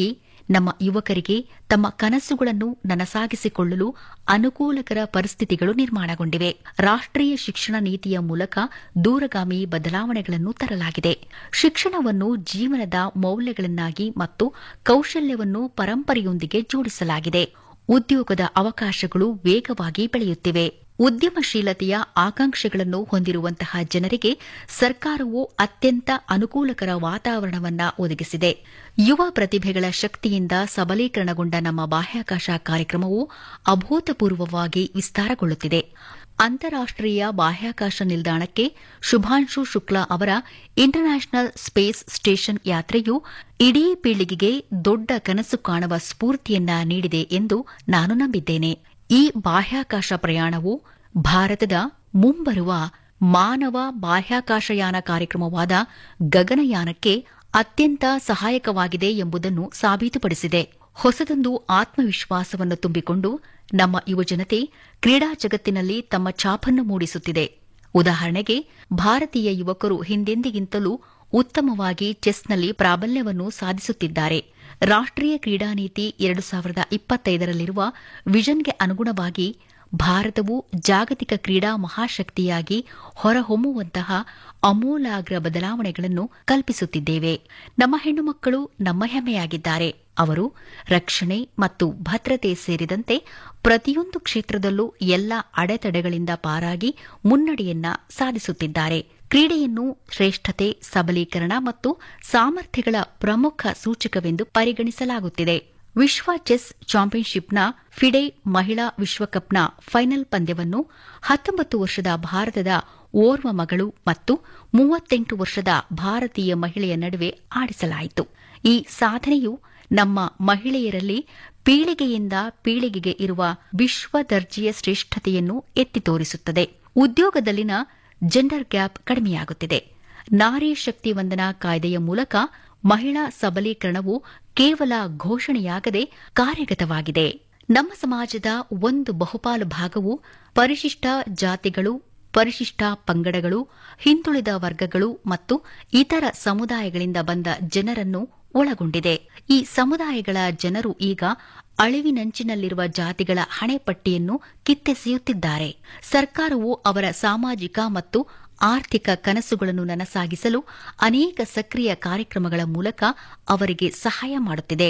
ನಮ್ಮ ಯುವಕರಿಗೆ ತಮ್ಮ ಕನಸುಗಳನ್ನು ನನಸಾಗಿಸಿಕೊಳ್ಳಲು ಅನುಕೂಲಕರ ಪರಿಸ್ಥಿತಿಗಳು ನಿರ್ಮಾಣಗೊಂಡಿವೆ ರಾಷ್ಟ್ರೀಯ ಶಿಕ್ಷಣ ನೀತಿಯ ಮೂಲಕ ದೂರಗಾಮಿ ಬದಲಾವಣೆಗಳನ್ನು ತರಲಾಗಿದೆ ಶಿಕ್ಷಣವನ್ನು ಜೀವನದ ಮೌಲ್ಯಗಳನ್ನಾಗಿ ಮತ್ತು ಕೌಶಲ್ಯವನ್ನು ಪರಂಪರೆಯೊಂದಿಗೆ ಜೋಡಿಸಲಾಗಿದೆ ಉದ್ಯೋಗದ ಅವಕಾಶಗಳು ವೇಗವಾಗಿ ಬೆಳೆಯುತ್ತಿವೆ ಉದ್ಯಮಶೀಲತೆಯ ಆಕಾಂಕ್ಷೆಗಳನ್ನು ಹೊಂದಿರುವಂತಹ ಜನರಿಗೆ ಸರ್ಕಾರವು ಅತ್ಯಂತ ಅನುಕೂಲಕರ ವಾತಾವರಣವನ್ನ ಒದಗಿಸಿದೆ ಯುವ ಪ್ರತಿಭೆಗಳ ಶಕ್ತಿಯಿಂದ ಸಬಲೀಕರಣಗೊಂಡ ನಮ್ಮ ಬಾಹ್ಯಾಕಾಶ ಕಾರ್ಯಕ್ರಮವು ಅಭೂತಪೂರ್ವವಾಗಿ ವಿಸ್ತಾರಗೊಳ್ಳುತ್ತಿದೆ ಅಂತಾರಾಷ್ಟೀಯ ಬಾಹ್ಯಾಕಾಶ ನಿಲ್ದಾಣಕ್ಕೆ ಶುಭಾಂಶು ಶುಕ್ಲಾ ಅವರ ಇಂಟರ್ನ್ಯಾಷನಲ್ ಸ್ಪೇಸ್ ಸ್ಟೇಷನ್ ಯಾತ್ರೆಯು ಇಡೀ ಪೀಳಿಗೆಗೆ ದೊಡ್ಡ ಕನಸು ಕಾಣುವ ಸ್ಫೂರ್ತಿಯನ್ನ ನೀಡಿದೆ ಎಂದು ನಾನು ನಂಬಿದ್ದೇನೆ ಈ ಬಾಹ್ಯಾಕಾಶ ಪ್ರಯಾಣವು ಭಾರತದ ಮುಂಬರುವ ಮಾನವ ಬಾಹ್ಯಾಕಾಶಯಾನ ಕಾರ್ಯಕ್ರಮವಾದ ಗಗನಯಾನಕ್ಕೆ ಅತ್ಯಂತ ಸಹಾಯಕವಾಗಿದೆ ಎಂಬುದನ್ನು ಸಾಬೀತುಪಡಿಸಿದೆ ಹೊಸದೊಂದು ಆತ್ಮವಿಶ್ವಾಸವನ್ನು ತುಂಬಿಕೊಂಡು ನಮ್ಮ ಯುವಜನತೆ ಕ್ರೀಡಾ ಜಗತ್ತಿನಲ್ಲಿ ತಮ್ಮ ಛಾಪನ್ನು ಮೂಡಿಸುತ್ತಿದೆ ಉದಾಹರಣೆಗೆ ಭಾರತೀಯ ಯುವಕರು ಹಿಂದೆಂದಿಗಿಂತಲೂ ಉತ್ತಮವಾಗಿ ಚೆಸ್ನಲ್ಲಿ ಪ್ರಾಬಲ್ಯವನ್ನು ಸಾಧಿಸುತ್ತಿದ್ದಾರೆ ರಾಷ್ಟ್ರೀಯ ಕ್ರೀಡಾ ನೀತಿ ಎರಡು ಸಾವಿರದ ಇಪ್ಪತ್ತೈದರಲ್ಲಿರುವ ವಿಷನ್ಗೆ ಅನುಗುಣವಾಗಿ ಭಾರತವು ಜಾಗತಿಕ ಕ್ರೀಡಾ ಮಹಾಶಕ್ತಿಯಾಗಿ ಹೊರಹೊಮ್ಮುವಂತಹ ಅಮೂಲಾಗ್ರ ಬದಲಾವಣೆಗಳನ್ನು ಕಲ್ಪಿಸುತ್ತಿದ್ದೇವೆ ನಮ್ಮ ಹೆಣ್ಣುಮಕ್ಕಳು ನಮ್ಮ ಹೆಮ್ಮೆಯಾಗಿದ್ದಾರೆ ಅವರು ರಕ್ಷಣೆ ಮತ್ತು ಭದ್ರತೆ ಸೇರಿದಂತೆ ಪ್ರತಿಯೊಂದು ಕ್ಷೇತ್ರದಲ್ಲೂ ಎಲ್ಲ ಅಡೆತಡೆಗಳಿಂದ ಪಾರಾಗಿ ಮುನ್ನಡೆಯನ್ನ ಸಾಧಿಸುತ್ತಿದ್ದಾರೆ ಕ್ರೀಡೆಯನ್ನು ಶ್ರೇಷ್ಠತೆ ಸಬಲೀಕರಣ ಮತ್ತು ಸಾಮರ್ಥ್ಯಗಳ ಪ್ರಮುಖ ಸೂಚಕವೆಂದು ಪರಿಗಣಿಸಲಾಗುತ್ತಿದೆ ವಿಶ್ವ ಚೆಸ್ ಚಾಂಪಿಯನ್ಶಿಪ್ನ ಫಿಡೆ ಮಹಿಳಾ ವಿಶ್ವಕಪ್ನ ಫೈನಲ್ ಪಂದ್ಯವನ್ನು ಹತ್ತೊಂಬತ್ತು ವರ್ಷದ ಭಾರತದ ಓರ್ವ ಮಗಳು ಮತ್ತು ಮೂವತ್ತೆಂಟು ವರ್ಷದ ಭಾರತೀಯ ಮಹಿಳೆಯ ನಡುವೆ ಆಡಿಸಲಾಯಿತು ಈ ಸಾಧನೆಯು ನಮ್ಮ ಮಹಿಳೆಯರಲ್ಲಿ ಪೀಳಿಗೆಯಿಂದ ಪೀಳಿಗೆಗೆ ಇರುವ ವಿಶ್ವ ದರ್ಜೆಯ ಶ್ರೇಷ್ಠತೆಯನ್ನು ಎತ್ತಿ ತೋರಿಸುತ್ತದೆ ಉದ್ಯೋಗದಲ್ಲಿನ ಜೆಂಡರ್ ಗ್ಯಾಪ್ ಕಡಿಮೆಯಾಗುತ್ತಿದೆ ನಾರಿ ಶಕ್ತಿ ವಂದನಾ ಕಾಯ್ದೆಯ ಮೂಲಕ ಮಹಿಳಾ ಸಬಲೀಕರಣವು ಕೇವಲ ಘೋಷಣೆಯಾಗದೆ ಕಾರ್ಯಗತವಾಗಿದೆ ನಮ್ಮ ಸಮಾಜದ ಒಂದು ಬಹುಪಾಲು ಭಾಗವು ಪರಿಶಿಷ್ಟ ಜಾತಿಗಳು ಪರಿಶಿಷ್ಟ ಪಂಗಡಗಳು ಹಿಂದುಳಿದ ವರ್ಗಗಳು ಮತ್ತು ಇತರ ಸಮುದಾಯಗಳಿಂದ ಬಂದ ಜನರನ್ನು ಒಳಗೊಂಡಿದೆ ಈ ಸಮುದಾಯಗಳ ಜನರು ಈಗ ಅಳಿವಿನಂಚಿನಲ್ಲಿರುವ ಜಾತಿಗಳ ಹಣೆಪಟ್ಟಿಯನ್ನು ಕಿತ್ತೆಸೆಯುತ್ತಿದ್ದಾರೆ ಸರ್ಕಾರವು ಅವರ ಸಾಮಾಜಿಕ ಮತ್ತು ಆರ್ಥಿಕ ಕನಸುಗಳನ್ನು ನನಸಾಗಿಸಲು ಅನೇಕ ಸಕ್ರಿಯ ಕಾರ್ಯಕ್ರಮಗಳ ಮೂಲಕ ಅವರಿಗೆ ಸಹಾಯ ಮಾಡುತ್ತಿದೆ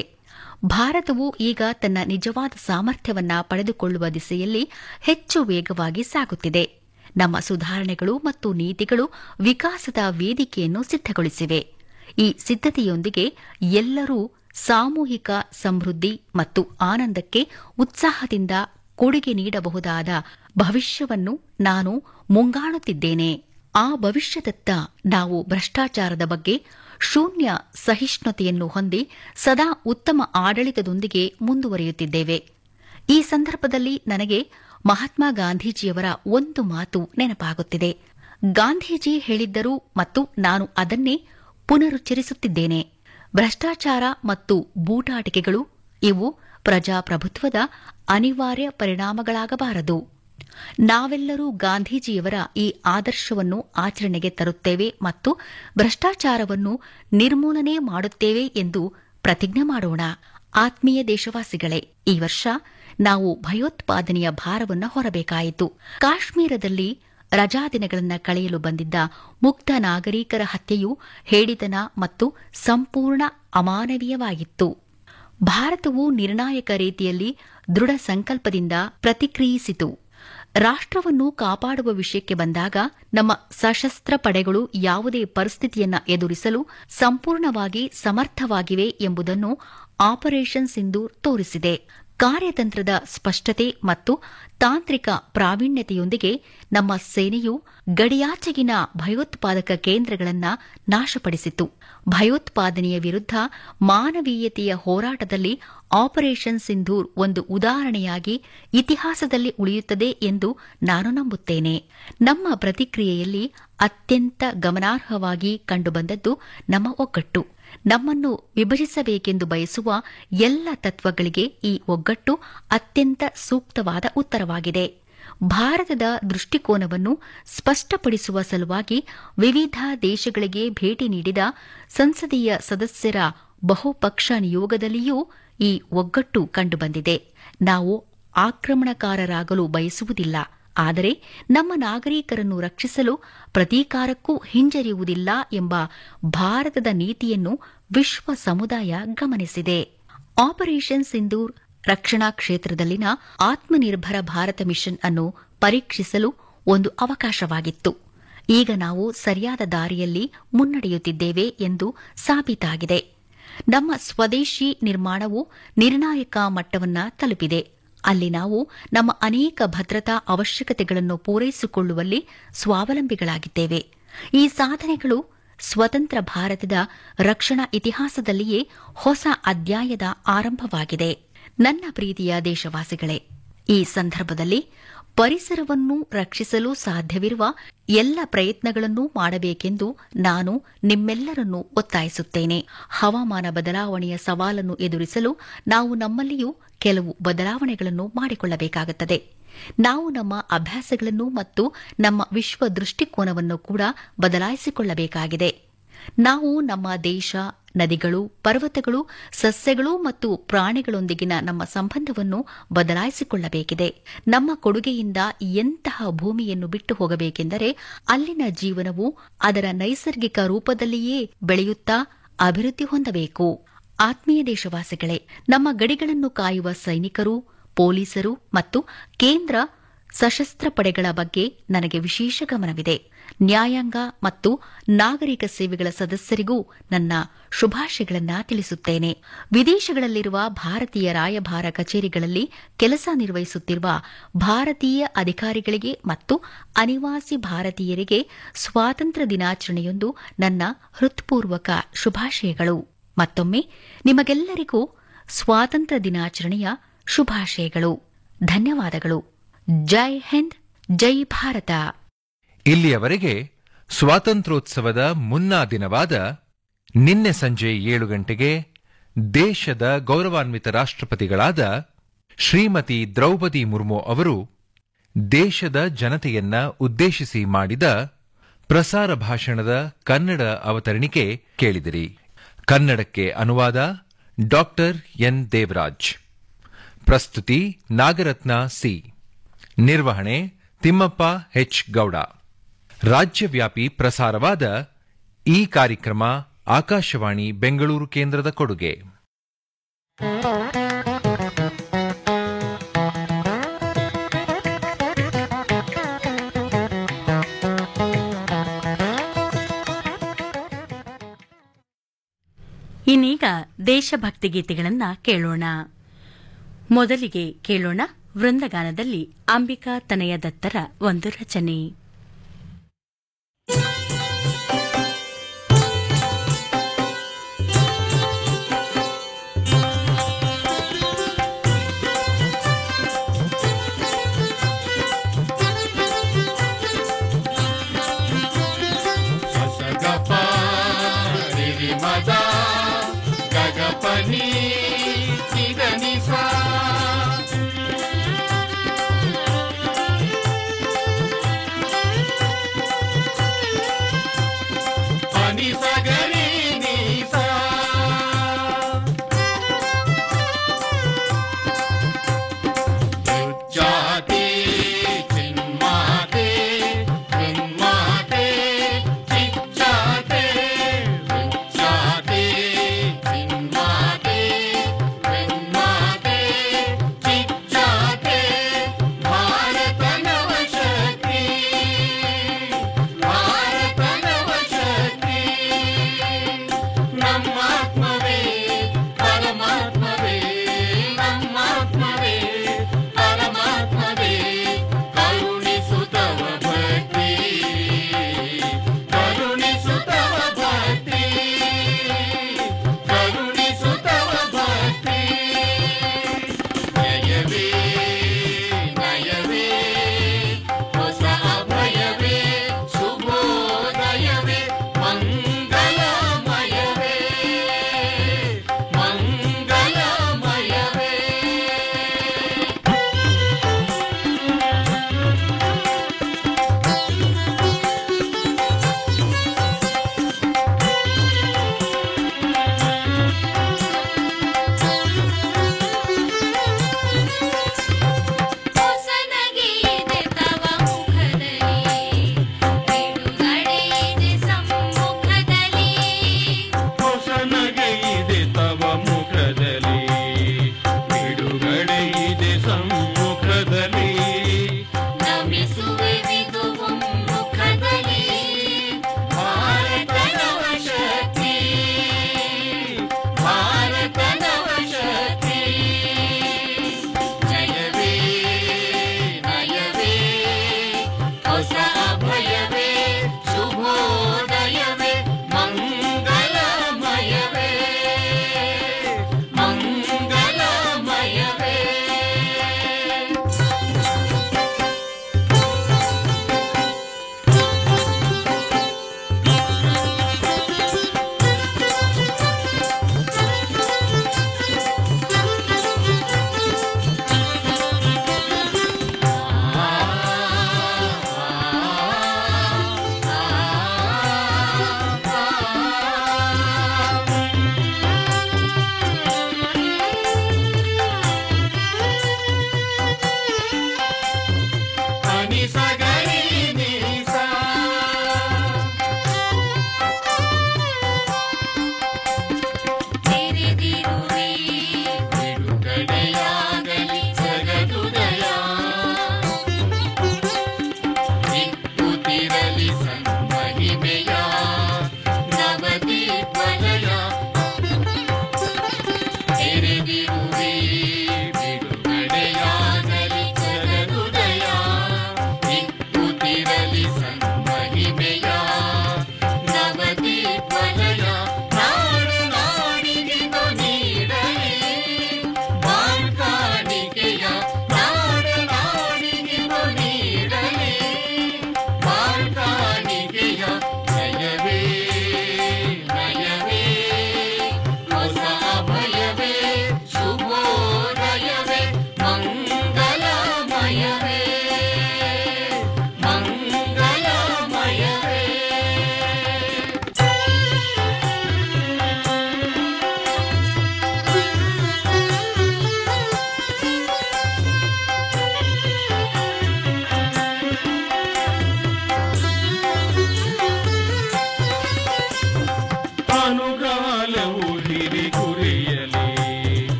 ಭಾರತವು ಈಗ ತನ್ನ ನಿಜವಾದ ಸಾಮರ್ಥ್ಯವನ್ನ ಪಡೆದುಕೊಳ್ಳುವ ದಿಸೆಯಲ್ಲಿ ಹೆಚ್ಚು ವೇಗವಾಗಿ ಸಾಗುತ್ತಿದೆ ನಮ್ಮ ಸುಧಾರಣೆಗಳು ಮತ್ತು ನೀತಿಗಳು ವಿಕಾಸದ ವೇದಿಕೆಯನ್ನು ಸಿದ್ದಗೊಳಿಸಿವೆ ಈ ಸಿದ್ದತೆಯೊಂದಿಗೆ ಎಲ್ಲರೂ ಸಾಮೂಹಿಕ ಸಮೃದ್ಧಿ ಮತ್ತು ಆನಂದಕ್ಕೆ ಉತ್ಸಾಹದಿಂದ ಕೊಡುಗೆ ನೀಡಬಹುದಾದ ಭವಿಷ್ಯವನ್ನು ನಾನು ಮುಂಗಾಣುತ್ತಿದ್ದೇನೆ ಆ ಭವಿಷ್ಯದತ್ತ ನಾವು ಭ್ರಷ್ಟಾಚಾರದ ಬಗ್ಗೆ ಶೂನ್ಯ ಸಹಿಷ್ಣುತೆಯನ್ನು ಹೊಂದಿ ಸದಾ ಉತ್ತಮ ಆಡಳಿತದೊಂದಿಗೆ ಮುಂದುವರಿಯುತ್ತಿದ್ದೇವೆ ಈ ಸಂದರ್ಭದಲ್ಲಿ ನನಗೆ ಮಹಾತ್ಮ ಗಾಂಧೀಜಿಯವರ ಒಂದು ಮಾತು ನೆನಪಾಗುತ್ತಿದೆ ಗಾಂಧೀಜಿ ಹೇಳಿದ್ದರು ಮತ್ತು ನಾನು ಅದನ್ನೇ ಪುನರುಚ್ಚರಿಸುತ್ತಿದ್ದೇನೆ ಭ್ರಷ್ಟಾಚಾರ ಮತ್ತು ಬೂಟಾಟಿಕೆಗಳು ಇವು ಪ್ರಜಾಪ್ರಭುತ್ವದ ಅನಿವಾರ್ಯ ಪರಿಣಾಮಗಳಾಗಬಾರದು ನಾವೆಲ್ಲರೂ ಗಾಂಧೀಜಿಯವರ ಈ ಆದರ್ಶವನ್ನು ಆಚರಣೆಗೆ ತರುತ್ತೇವೆ ಮತ್ತು ಭ್ರಷ್ಟಾಚಾರವನ್ನು ನಿರ್ಮೂಲನೆ ಮಾಡುತ್ತೇವೆ ಎಂದು ಪ್ರತಿಜ್ಞೆ ಮಾಡೋಣ ಆತ್ಮೀಯ ದೇಶವಾಸಿಗಳೇ ಈ ವರ್ಷ ನಾವು ಭಯೋತ್ಪಾದನೆಯ ಭಾರವನ್ನು ಹೊರಬೇಕಾಯಿತು ಕಾಶ್ಮೀರದಲ್ಲಿ ರಜಾದಿನಗಳನ್ನು ಕಳೆಯಲು ಬಂದಿದ್ದ ಮುಕ್ತ ನಾಗರಿಕರ ಹತ್ಯೆಯು ಹೇಳಿತನ ಮತ್ತು ಸಂಪೂರ್ಣ ಅಮಾನವೀಯವಾಗಿತ್ತು ಭಾರತವು ನಿರ್ಣಾಯಕ ರೀತಿಯಲ್ಲಿ ದೃಢ ಸಂಕಲ್ಪದಿಂದ ಪ್ರತಿಕ್ರಿಯಿಸಿತು ರಾಷ್ಟ್ರವನ್ನು ಕಾಪಾಡುವ ವಿಷಯಕ್ಕೆ ಬಂದಾಗ ನಮ್ಮ ಸಶಸ್ತ್ರ ಪಡೆಗಳು ಯಾವುದೇ ಪರಿಸ್ಥಿತಿಯನ್ನ ಎದುರಿಸಲು ಸಂಪೂರ್ಣವಾಗಿ ಸಮರ್ಥವಾಗಿವೆ ಎಂಬುದನ್ನು ಆಪರೇಷನ್ ಸಿಂಧೂರ್ ತೋರಿಸಿದೆ ಕಾರ್ಯತಂತ್ರದ ಸ್ಪಷ್ಟತೆ ಮತ್ತು ತಾಂತ್ರಿಕ ಪ್ರಾವೀಣ್ಯತೆಯೊಂದಿಗೆ ನಮ್ಮ ಸೇನೆಯು ಗಡಿಯಾಚೆಗಿನ ಭಯೋತ್ಪಾದಕ ಕೇಂದ್ರಗಳನ್ನು ನಾಶಪಡಿಸಿತು ಭಯೋತ್ಪಾದನೆಯ ವಿರುದ್ಧ ಮಾನವೀಯತೆಯ ಹೋರಾಟದಲ್ಲಿ ಆಪರೇಷನ್ ಸಿಂಧೂರ್ ಒಂದು ಉದಾಹರಣೆಯಾಗಿ ಇತಿಹಾಸದಲ್ಲಿ ಉಳಿಯುತ್ತದೆ ಎಂದು ನಾನು ನಂಬುತ್ತೇನೆ ನಮ್ಮ ಪ್ರತಿಕ್ರಿಯೆಯಲ್ಲಿ ಅತ್ಯಂತ ಗಮನಾರ್ಹವಾಗಿ ಕಂಡುಬಂದದ್ದು ನಮ್ಮ ಒಗ್ಗಟ್ಟು ನಮ್ಮನ್ನು ವಿಭಜಿಸಬೇಕೆಂದು ಬಯಸುವ ಎಲ್ಲ ತತ್ವಗಳಿಗೆ ಈ ಒಗ್ಗಟ್ಟು ಅತ್ಯಂತ ಸೂಕ್ತವಾದ ಉತ್ತರವಾಗಿದೆ ಭಾರತದ ದೃಷ್ಟಿಕೋನವನ್ನು ಸ್ಪಷ್ಟಪಡಿಸುವ ಸಲುವಾಗಿ ವಿವಿಧ ದೇಶಗಳಿಗೆ ಭೇಟಿ ನೀಡಿದ ಸಂಸದೀಯ ಸದಸ್ಯರ ಬಹುಪಕ್ಷ ನಿಯೋಗದಲ್ಲಿಯೂ ಈ ಒಗ್ಗಟ್ಟು ಕಂಡುಬಂದಿದೆ ನಾವು ಆಕ್ರಮಣಕಾರರಾಗಲು ಬಯಸುವುದಿಲ್ಲ ಆದರೆ ನಮ್ಮ ನಾಗರಿಕರನ್ನು ರಕ್ಷಿಸಲು ಪ್ರತೀಕಾರಕ್ಕೂ ಹಿಂಜರಿಯುವುದಿಲ್ಲ ಎಂಬ ಭಾರತದ ನೀತಿಯನ್ನು ವಿಶ್ವ ಸಮುದಾಯ ಗಮನಿಸಿದೆ ಆಪರೇಷನ್ ಸಿಂಧೂರ್ ರಕ್ಷಣಾ ಕ್ಷೇತ್ರದಲ್ಲಿನ ಆತ್ಮನಿರ್ಭರ ಭಾರತ ಮಿಷನ್ ಅನ್ನು ಪರೀಕ್ಷಿಸಲು ಒಂದು ಅವಕಾಶವಾಗಿತ್ತು ಈಗ ನಾವು ಸರಿಯಾದ ದಾರಿಯಲ್ಲಿ ಮುನ್ನಡೆಯುತ್ತಿದ್ದೇವೆ ಎಂದು ಸಾಬೀತಾಗಿದೆ ನಮ್ಮ ಸ್ವದೇಶಿ ನಿರ್ಮಾಣವು ನಿರ್ಣಾಯಕ ಮಟ್ಟವನ್ನ ತಲುಪಿದೆ ಅಲ್ಲಿ ನಾವು ನಮ್ಮ ಅನೇಕ ಭದ್ರತಾ ಅವಶ್ಯಕತೆಗಳನ್ನು ಪೂರೈಸಿಕೊಳ್ಳುವಲ್ಲಿ ಸ್ವಾವಲಂಬಿಗಳಾಗಿದ್ದೇವೆ ಈ ಸಾಧನೆಗಳು ಸ್ವತಂತ್ರ ಭಾರತದ ರಕ್ಷಣಾ ಇತಿಹಾಸದಲ್ಲಿಯೇ ಹೊಸ ಅಧ್ಯಾಯದ ಆರಂಭವಾಗಿದೆ ನನ್ನ ಪ್ರೀತಿಯ ದೇಶವಾಸಿಗಳೇ ಈ ಸಂದರ್ಭದಲ್ಲಿ ಪರಿಸರವನ್ನು ರಕ್ಷಿಸಲು ಸಾಧ್ಯವಿರುವ ಎಲ್ಲ ಪ್ರಯತ್ನಗಳನ್ನೂ ಮಾಡಬೇಕೆಂದು ನಾನು ನಿಮ್ಮೆಲ್ಲರನ್ನೂ ಒತ್ತಾಯಿಸುತ್ತೇನೆ ಹವಾಮಾನ ಬದಲಾವಣೆಯ ಸವಾಲನ್ನು ಎದುರಿಸಲು ನಾವು ನಮ್ಮಲ್ಲಿಯೂ ಕೆಲವು ಬದಲಾವಣೆಗಳನ್ನು ಮಾಡಿಕೊಳ್ಳಬೇಕಾಗುತ್ತದೆ ನಾವು ನಮ್ಮ ಅಭ್ಯಾಸಗಳನ್ನು ಮತ್ತು ನಮ್ಮ ವಿಶ್ವ ದೃಷ್ಟಿಕೋನವನ್ನು ಕೂಡ ಬದಲಾಯಿಸಿಕೊಳ್ಳಬೇಕಾಗಿದೆ ನಾವು ನಮ್ಮ ದೇಶ ನದಿಗಳು ಪರ್ವತಗಳು ಸಸ್ಯಗಳು ಮತ್ತು ಪ್ರಾಣಿಗಳೊಂದಿಗಿನ ನಮ್ಮ ಸಂಬಂಧವನ್ನು ಬದಲಾಯಿಸಿಕೊಳ್ಳಬೇಕಿದೆ ನಮ್ಮ ಕೊಡುಗೆಯಿಂದ ಎಂತಹ ಭೂಮಿಯನ್ನು ಬಿಟ್ಟು ಹೋಗಬೇಕೆಂದರೆ ಅಲ್ಲಿನ ಜೀವನವು ಅದರ ನೈಸರ್ಗಿಕ ರೂಪದಲ್ಲಿಯೇ ಬೆಳೆಯುತ್ತಾ ಅಭಿವೃದ್ಧಿ ಹೊಂದಬೇಕು ಆತ್ಮೀಯ ದೇಶವಾಸಿಗಳೇ ನಮ್ಮ ಗಡಿಗಳನ್ನು ಕಾಯುವ ಸೈನಿಕರು ಪೊಲೀಸರು ಮತ್ತು ಕೇಂದ್ರ ಸಶಸ್ತ್ರ ಪಡೆಗಳ ಬಗ್ಗೆ ನನಗೆ ವಿಶೇಷ ಗಮನವಿದೆ ನ್ಯಾಯಾಂಗ ಮತ್ತು ನಾಗರಿಕ ಸೇವೆಗಳ ಸದಸ್ಯರಿಗೂ ನನ್ನ ಶುಭಾಶಯಗಳನ್ನ ತಿಳಿಸುತ್ತೇನೆ ವಿದೇಶಗಳಲ್ಲಿರುವ ಭಾರತೀಯ ರಾಯಭಾರ ಕಚೇರಿಗಳಲ್ಲಿ ಕೆಲಸ ನಿರ್ವಹಿಸುತ್ತಿರುವ ಭಾರತೀಯ ಅಧಿಕಾರಿಗಳಿಗೆ ಮತ್ತು ಅನಿವಾಸಿ ಭಾರತೀಯರಿಗೆ ಸ್ವಾತಂತ್ರ್ಯ ದಿನಾಚರಣೆಯೊಂದು ನನ್ನ ಹೃತ್ಪೂರ್ವಕ ಶುಭಾಶಯಗಳು ಮತ್ತೊಮ್ಮೆ ನಿಮಗೆಲ್ಲರಿಗೂ ಸ್ವಾತಂತ್ರ್ಯ ದಿನಾಚರಣೆಯ ಶುಭಾಶಯಗಳು ಧನ್ಯವಾದಗಳು ಜೈ ಹಿಂದ್ ಜೈ ಭಾರತ ಇಲ್ಲಿಯವರೆಗೆ ಸ್ವಾತಂತ್ರ್ಯೋತ್ಸವದ ಮುನ್ನಾ ದಿನವಾದ ನಿನ್ನೆ ಸಂಜೆ ಏಳು ಗಂಟೆಗೆ ದೇಶದ ಗೌರವಾನ್ವಿತ ರಾಷ್ಟ್ರಪತಿಗಳಾದ ಶ್ರೀಮತಿ ದ್ರೌಪದಿ ಮುರ್ಮು ಅವರು ದೇಶದ ಜನತೆಯನ್ನ ಉದ್ದೇಶಿಸಿ ಮಾಡಿದ ಪ್ರಸಾರ ಭಾಷಣದ ಕನ್ನಡ ಅವತರಣಿಕೆ ಕೇಳಿದಿರಿ ಕನ್ನಡಕ್ಕೆ ಅನುವಾದ ಡಾಕ್ಟರ್ ಎನ್ ದೇವರಾಜ್ ಪ್ರಸ್ತುತಿ ನಾಗರತ್ನ ಸಿ ನಿರ್ವಹಣೆ ತಿಮ್ಮಪ್ಪ ಎಚ್ ಗೌಡ ರಾಜ್ಯವ್ಯಾಪಿ ಪ್ರಸಾರವಾದ ಈ ಕಾರ್ಯಕ್ರಮ ಆಕಾಶವಾಣಿ ಬೆಂಗಳೂರು ಕೇಂದ್ರದ ಕೊಡುಗೆ ಇನ್ನೀಗ ದೇಶಭಕ್ತಿ ಗೀತೆಗಳನ್ನ ಕೇಳೋಣ ಮೊದಲಿಗೆ ಕೇಳೋಣ ವೃಂದಗಾನದಲ್ಲಿ ಅಂಬಿಕಾ ತನಯ ದತ್ತರ ಒಂದು ರಚನೆ ಸಸಗಪ ರಿರಿ ಮದ ಗಗಪನಿ ನಿಸ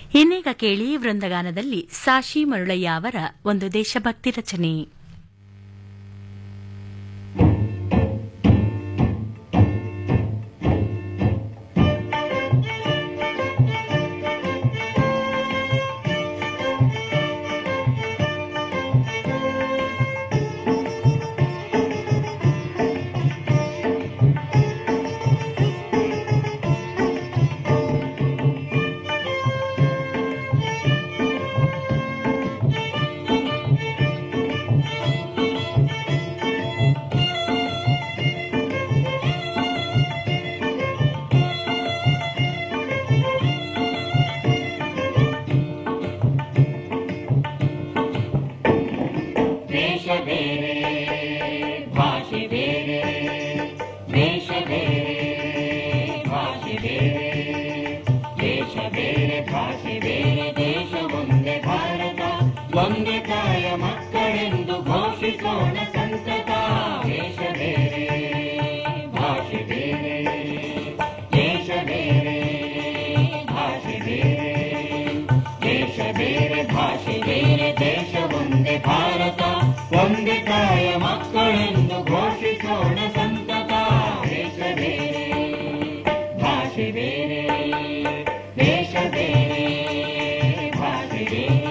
ಇನ್ನೀಗ ಕೇಳಿ ವೃಂದಗಾನದಲ್ಲಿ ಸಾಶಿ ಮರುಳಯ್ಯ ಅವರ ಒಂದು ದೇಶಭಕ್ತಿ ರಚನೆ ದೇಶ ಬೇರೆ ಭಾಷೆ ಬೇರೆ ದೇಶ ಬೇರೆ ಭಾಷೆ ಬೇರೆ ದೇಶ ಬೇರೆ ಭಾಷೆ ಬೇರೆ ದೇಶ ಒಂದೇ ಭಾರತ ಒಂದೇ ತಾಯ ಮಕ್ಕಳೆಂದು ಘೋಷಿಸೋಣ ಸಂತತ ದೇಶ ಬೇರೆ ಭಾಷೆ ಬೇರೆ ದೇಶ ಬೇರೆ ಭಾಷೆ ಬೇರೆ ದೇಶ ಬೇರೆ ಭಾಷೆ ಬೇರೆ ದೇಶ ಒಂದೇ ಭಾರತ ಒಂದೇ ತಾಯ ಮಕ್ಕಳೆಂದು ಘೋಷಿಸೋಣ ಸಂತತ ದೇಶ ಬೇರೆ ಭಾಷೆ ಬೇರೆ ದೇಶ ಬೇರೆ ಭಾಷೆ ಬೇರೆ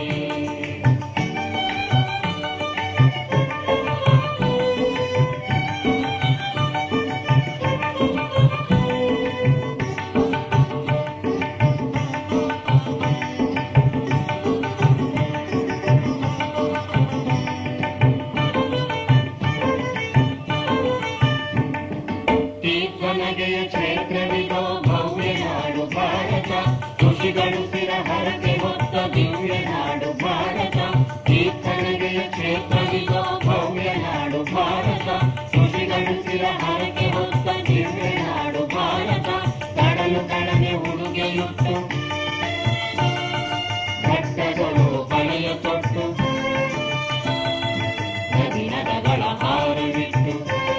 ತೀರ್ಥನಗೆಯ ಕ್ಷೇತ್ರವಿದೋ ಭವ್ಯ ನಾಡು ಭಾರತ ಋಷಿಗಳು ಸ್ಥಿರ ಹರಕೆ ಹೊತ್ತ ದಿವ್ಯ ನಾಡು ಭಾರತ ತೀರ್ಥನಗೆಯ ಕ್ಷೇತ್ರವಿದೋ ಭವ್ಯ ನಾಡು ಭಾರತ ಋಷಿಗಳು ಸ್ಥಿರ ಹರಕೆ ಹೊತ್ತ ದಿವ್ಯ ನಾಡು ಭಾರತ ಕಡಲು ಕಡನೆ ಉಡುಗೆಯುಟ್ಟು ಘಟ್ಟಗಳು ಬಳೆಯ ತೊಟ್ಟು ನದಿ ನದಗಳ ಹಾರವಿಟ್ಟು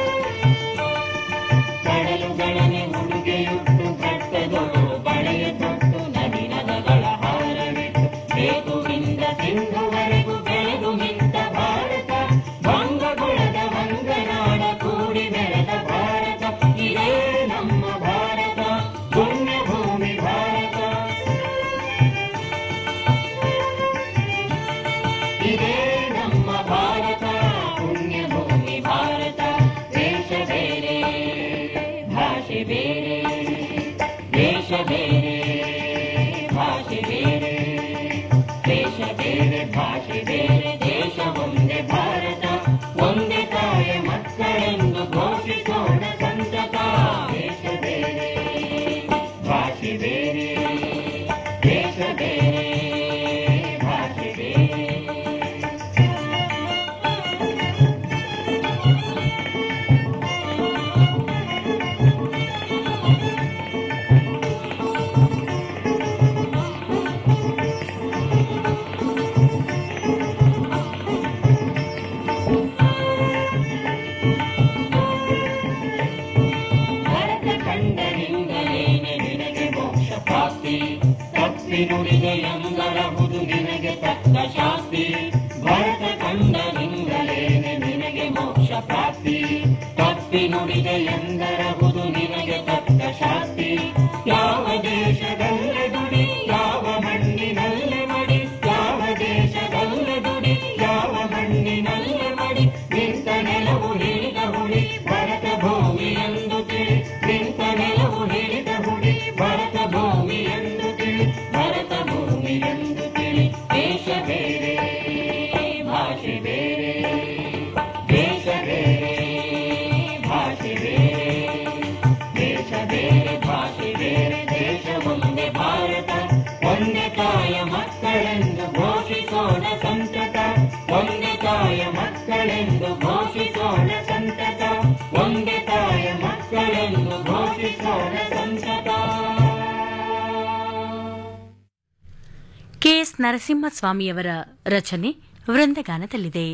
ಕಡಲುಗಳನೆ ಉಡುಗೆಯುಟ್ಟು ಘಟ್ಟಗಳು ಬಳೆಯ ತೊಟ್ಟು ನದಿ ನದಗಳ ಹಾರವಿಟ್ಟು ಬೇಗುವಿಂದ ಸಿಂಧುವರೆಗೂ ಬೆಳೆದು ನಿಂತ ಭಾರತ ಭಂಗಗುಳದ ವಂಗನಾಡ ಕೂಡಿ ಬೆಳೆದ ಭಾರತ ಇದೇ ನಮ್ಮ ಭಾರತ ಪುಣ್ಯ ಭೂಮಿ ಭಾರತ ಇದೇ ನಮ್ಮ ಭಾರತ ಪುಣ್ಯ ಭೂಮಿ ಭಾರತ ದೇಶ ಬೇರೆ ಭಾಷೆ ಬೇರೆ ದೇಶ ಬೇರೆ ಭಾಷೆ ಬೇರೆ ದೇಶ ಬೇರೆ ಭಾಷೆ ಬೇರೆ ದೇಶ ಒಂದೇ ಭಾರತ ಒಂದೇ ತಾಯ ಮಕ್ಕಳೆಂದು ಘೋಷಿಸೋಣ ಸಂತತ ದೇಶ ಬೇರೆ ಭಾಷೆ ಬೇರೆ ದೇಶ ಬೇರೆ ಭಾಷೆ ಬೇರೆ ಭರತ ಕಂಡರಿಂದಲೇನೆ ನಿನಗೆ ಮೋಕ್ಷ ಪ್ರಾಪ್ತಿ ತಪ್ಪಿ ನುಡಿದೆ ಎಂದರಹುದು ನಿನಗೆ ತಕ್ಕ ಶಾಸ್ತಿ ಭರತ ಕಂಡರಿಂದಲೇನೆ ನಿನಗೆ ಮೋಕ್ಷ ಪ್ರಾಪ್ತಿ ತಪ್ಪಿ ನುಡಿದೆ ಎಂದರಹುದು ನಿನಗೆ ತಕ್ಕ ಶಾಸ್ತಿ ಯಾವ ದೇಶದಲ್ಲೇ ದುಡಿ ಯಾವ ಮಣ್ಣಿನಲ್ಲೇ ಮಡಿ ಯಾವ ದೇಶದಲ್ಲೇ ದುಡಿ ಯಾವ ಮಣ್ಣಿನಲ್ಲೇ ಮಡಿ ನಿಂತ ನೆಲವು ಹಿಡಿದ ಹುಡಿ ಭರತ ಭೂಮಿ ಎಂದು ತಿಳಿ ನಿಂತ ನೆಲವು ಹಿಡಿದ ಹುಡಿ ಭರತ ಭೂಮಿ ಎಂದು ತಿಳಿ ಭರತ ಭೂಮಿ ಎಂದು ತಿಳಿ ದೇಶ ಬೇರೆ ಭಾಷೆ ಬೇರೆ ದೇಶ ಬೇರೆ ಭಾಷೆ ಬೇರೆ ದೇಶ ಬೇರೆ ಭಾಷೆ ಬೇರೆ ದೇಶ ಒಂದೇ ಭಾರತ ಒಂದೇ ತಾಯ ಮಕ್ಕಳೆಂದು ಘೋಷಿಸೋಣ ಸಂತತ ಒಂದೇ ತಾಯ ಮಕ್ಕಳೆಂದು ಘೋಷಿಸೋಣ ಸಂತತ ಒಂದೇ ತಾಯ ಮಕ್ಕಳೆಂದು ಘೋಷಿಸೋಣ ಸಂತತ ಕೆಎಸ್ ನರಸಿಂಹಸ್ವಾಮಿಯವರ ರಚನೆ ವೃಂದಗಾನದಲ್ಲಿದೆ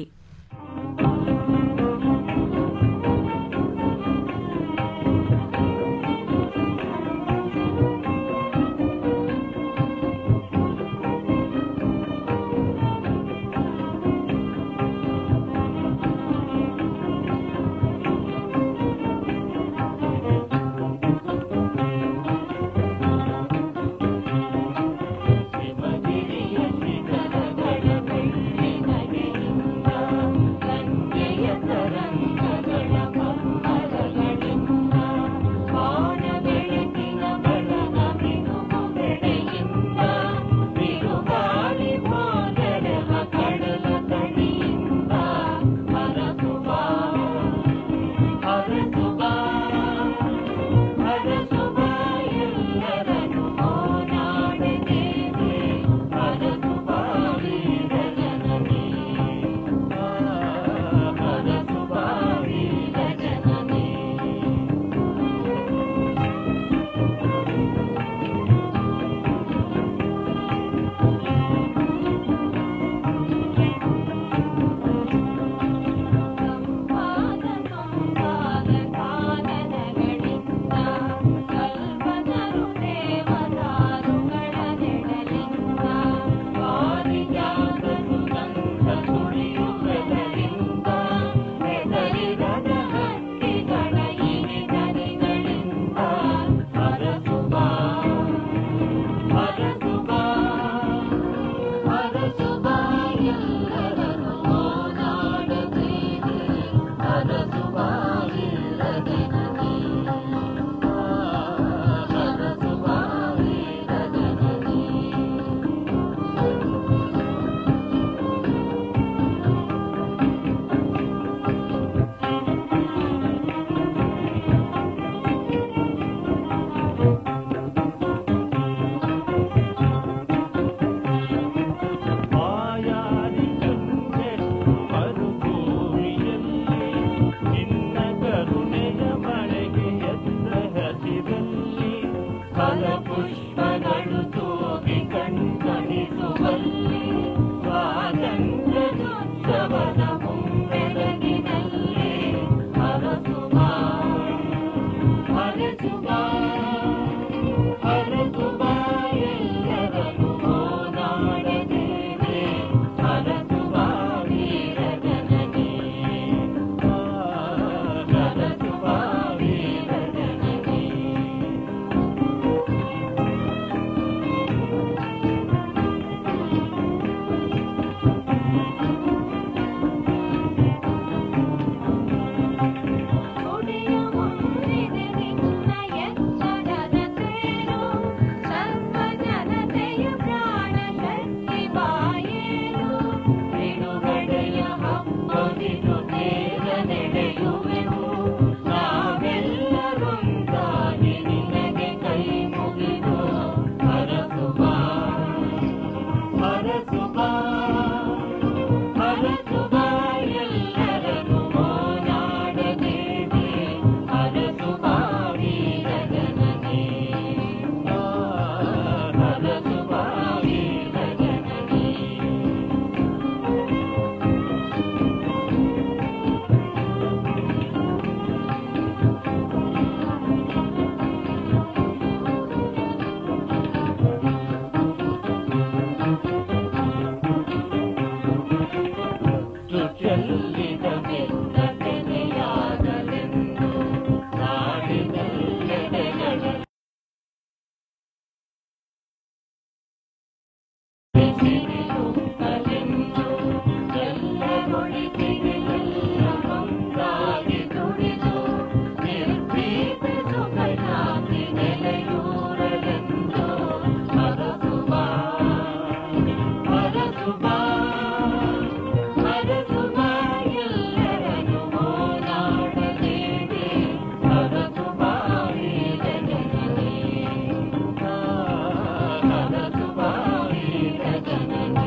ಪುಷ್ಪಗಳು ತೂಗಿ ಕಣ್ತಣಿಸುವಲ್ಲಿ ಸ್ವಾತಂತ್ರ್ಯೋತ್ಸವದ ಮುಂಬೆರಗಿನಲ್ಲಿ ಹರಸುವ ಹರಸುವ ಹರಸುವ ಎಲ್ಲರನ್ನು ಓದಾಡದೇವೆ ಹರಸುವ ವೀರಜನನೇ ಹರಸುವ ವೀರಜನನೇ ಕೊಡೆಯ ಮುಂದಿದೆ ನಿನ್ನ ಎತ್ತರದ ತೇರು ಸರ್ವ ಜನತೆಯ ಪ್ರಾಣ ಶಕ್ತಿ ಬಾಯೇರು ಬಿಡುಗಡೆಯ ಹಬ್ಬವಿದು ಬೇಗ ನಡೆಯುವೆವು ನಾವೆಲ್ಲರೊಂದಾಗಿ ನಿನಗೆ ಕೈ ಮುಗಿದು ಹರಸುವ ಹರಸುವ ಹರಸುವ ಎಲ್ಲರನ್ನು ಓನಾಡಬೇಡಿ ಹರಸುವ ವೀರಜನನೇ ಹರಸುವ ವೀರಜನನೇ ಚೆಲ್ಲಿದ ಬಿದ್ದತೆನೆಯಾಗಲೆಂದು ನಾಡಿನೆಲ್ಲೆಡೆಗಳ ಸಿರಿಯುತ್ತಲೆಂದು ಎಲ್ಲರೊಳಿತಿಗೆ ಎಲ್ಲ ಒಂದಾಗಿ ದುಡಿದು ನಿರ್ಭೀತ ಸುಖಯಾಗಿ ನೆಲೆಯೂರಲೆಂದು ಹರಸುವ ಹರಸುವ ಹರಸುವ ಎಲ್ಲರನ್ನು ಓದಾಡಬೇಡಿ ಹರಸುವ ವೀರಜನನೇ ಹರಸುವ ವೀರಜನನೇ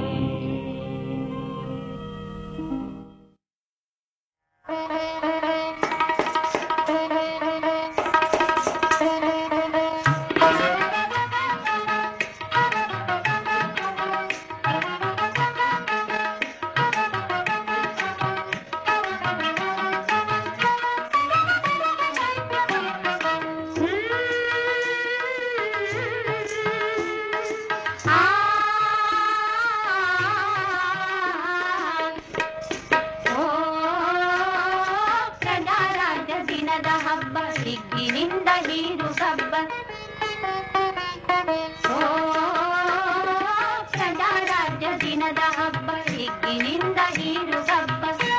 ಪ್ರಜಾರಾಜ್ಯ ದಿನದ ಹಬ್ಬ ಹಿಗ್ಗಿನಿಂದ ಹೀರು ಹಬ್ಬ ಓ ಪ್ರಜಾರಾಜ್ಯ ದಿನದ ಹಬ್ಬ ಹಿಗ್ಗಿನಿಂದ ಹೀರು ಹಬ್ಬ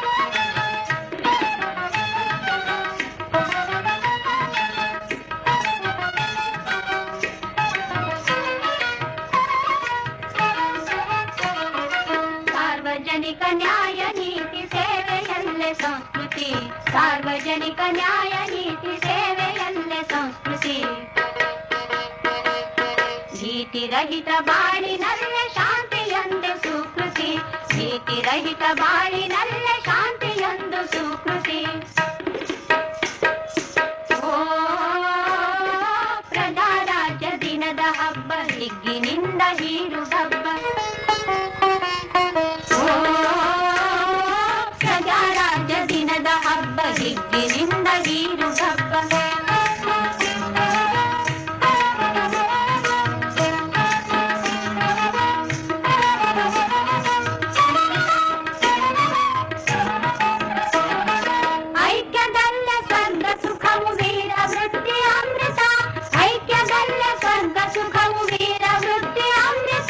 ಸಾರ್ವಜನಿಕ ನ್ಯಾಯ ನೀತಿ ಸೇವೆಯಲ್ಲೇ ಸಂಸ್ಕೃತಿ ಸಾರ್ವಜನಿಕ ನ್ಯಾಯ ನೀತಿ ಸೇವೆಯಲ್ಲೇ ಸಂಸ್ಕೃತಿ ಭೀತಿ ರಹಿತ ಬಾಳಿನಲ್ಲೇ ಶಾಂತಿಯೊಂದು ಸುಕೃತಿ ಭೀತಿ ರಹಿತ ಬಾಳಿನಲ್ಲೇ ಶಾಂತಿಯೊಂದು ಸುಕೃತಿ ಓ ಪ್ರಜಾರಾಜ್ಯ ದಿನದ ಹಬ್ಬ ಹಿಗ್ಗಿನಿಂದ ಹೀರು ಹಬ್ಬ ಓ ಪ್ರಜಾರಾಜ್ಯ ದಿನದ ಹಬ್ಬ ಹಿಗ್ಗಿನಿಂದ ಹೀರು ಹಬ್ಬ ಐಕ್ಯದಲ್ಲ ಸ್ವರ್ಗ ಸುಖವು ವೀರ ವೃತ್ತಿ ಅಮೃತ ಐಕ್ಯದಲ್ಲ ಸ್ವರ್ಗ ಸುಖವು ವೀರ ವೃತ್ತಿ ಅಮೃತ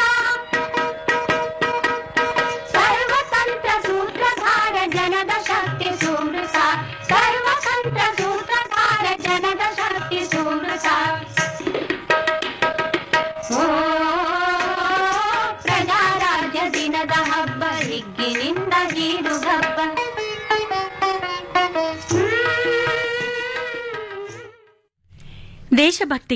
ಸರ್ವತಂತ್ರ ಸೂತ್ರಧಾರ ಜನದ ಶಕ್ತಿ ಸುಮೃತ ಸರ್ವತಂತ್ರ ಸೂತ್ರಧಾರ ಜನದ ಶಕ್ತಿ ಸುಮೃತ ಓ ಪ್ರಜಾರಾಜ್ಯ ದಿನದ ಹಬ್ಬ ಹಿಗ್ಗಿನಿಂದ ಹೀರು ಹಬ್ಬ ದೇಶಭಕ್ತಿ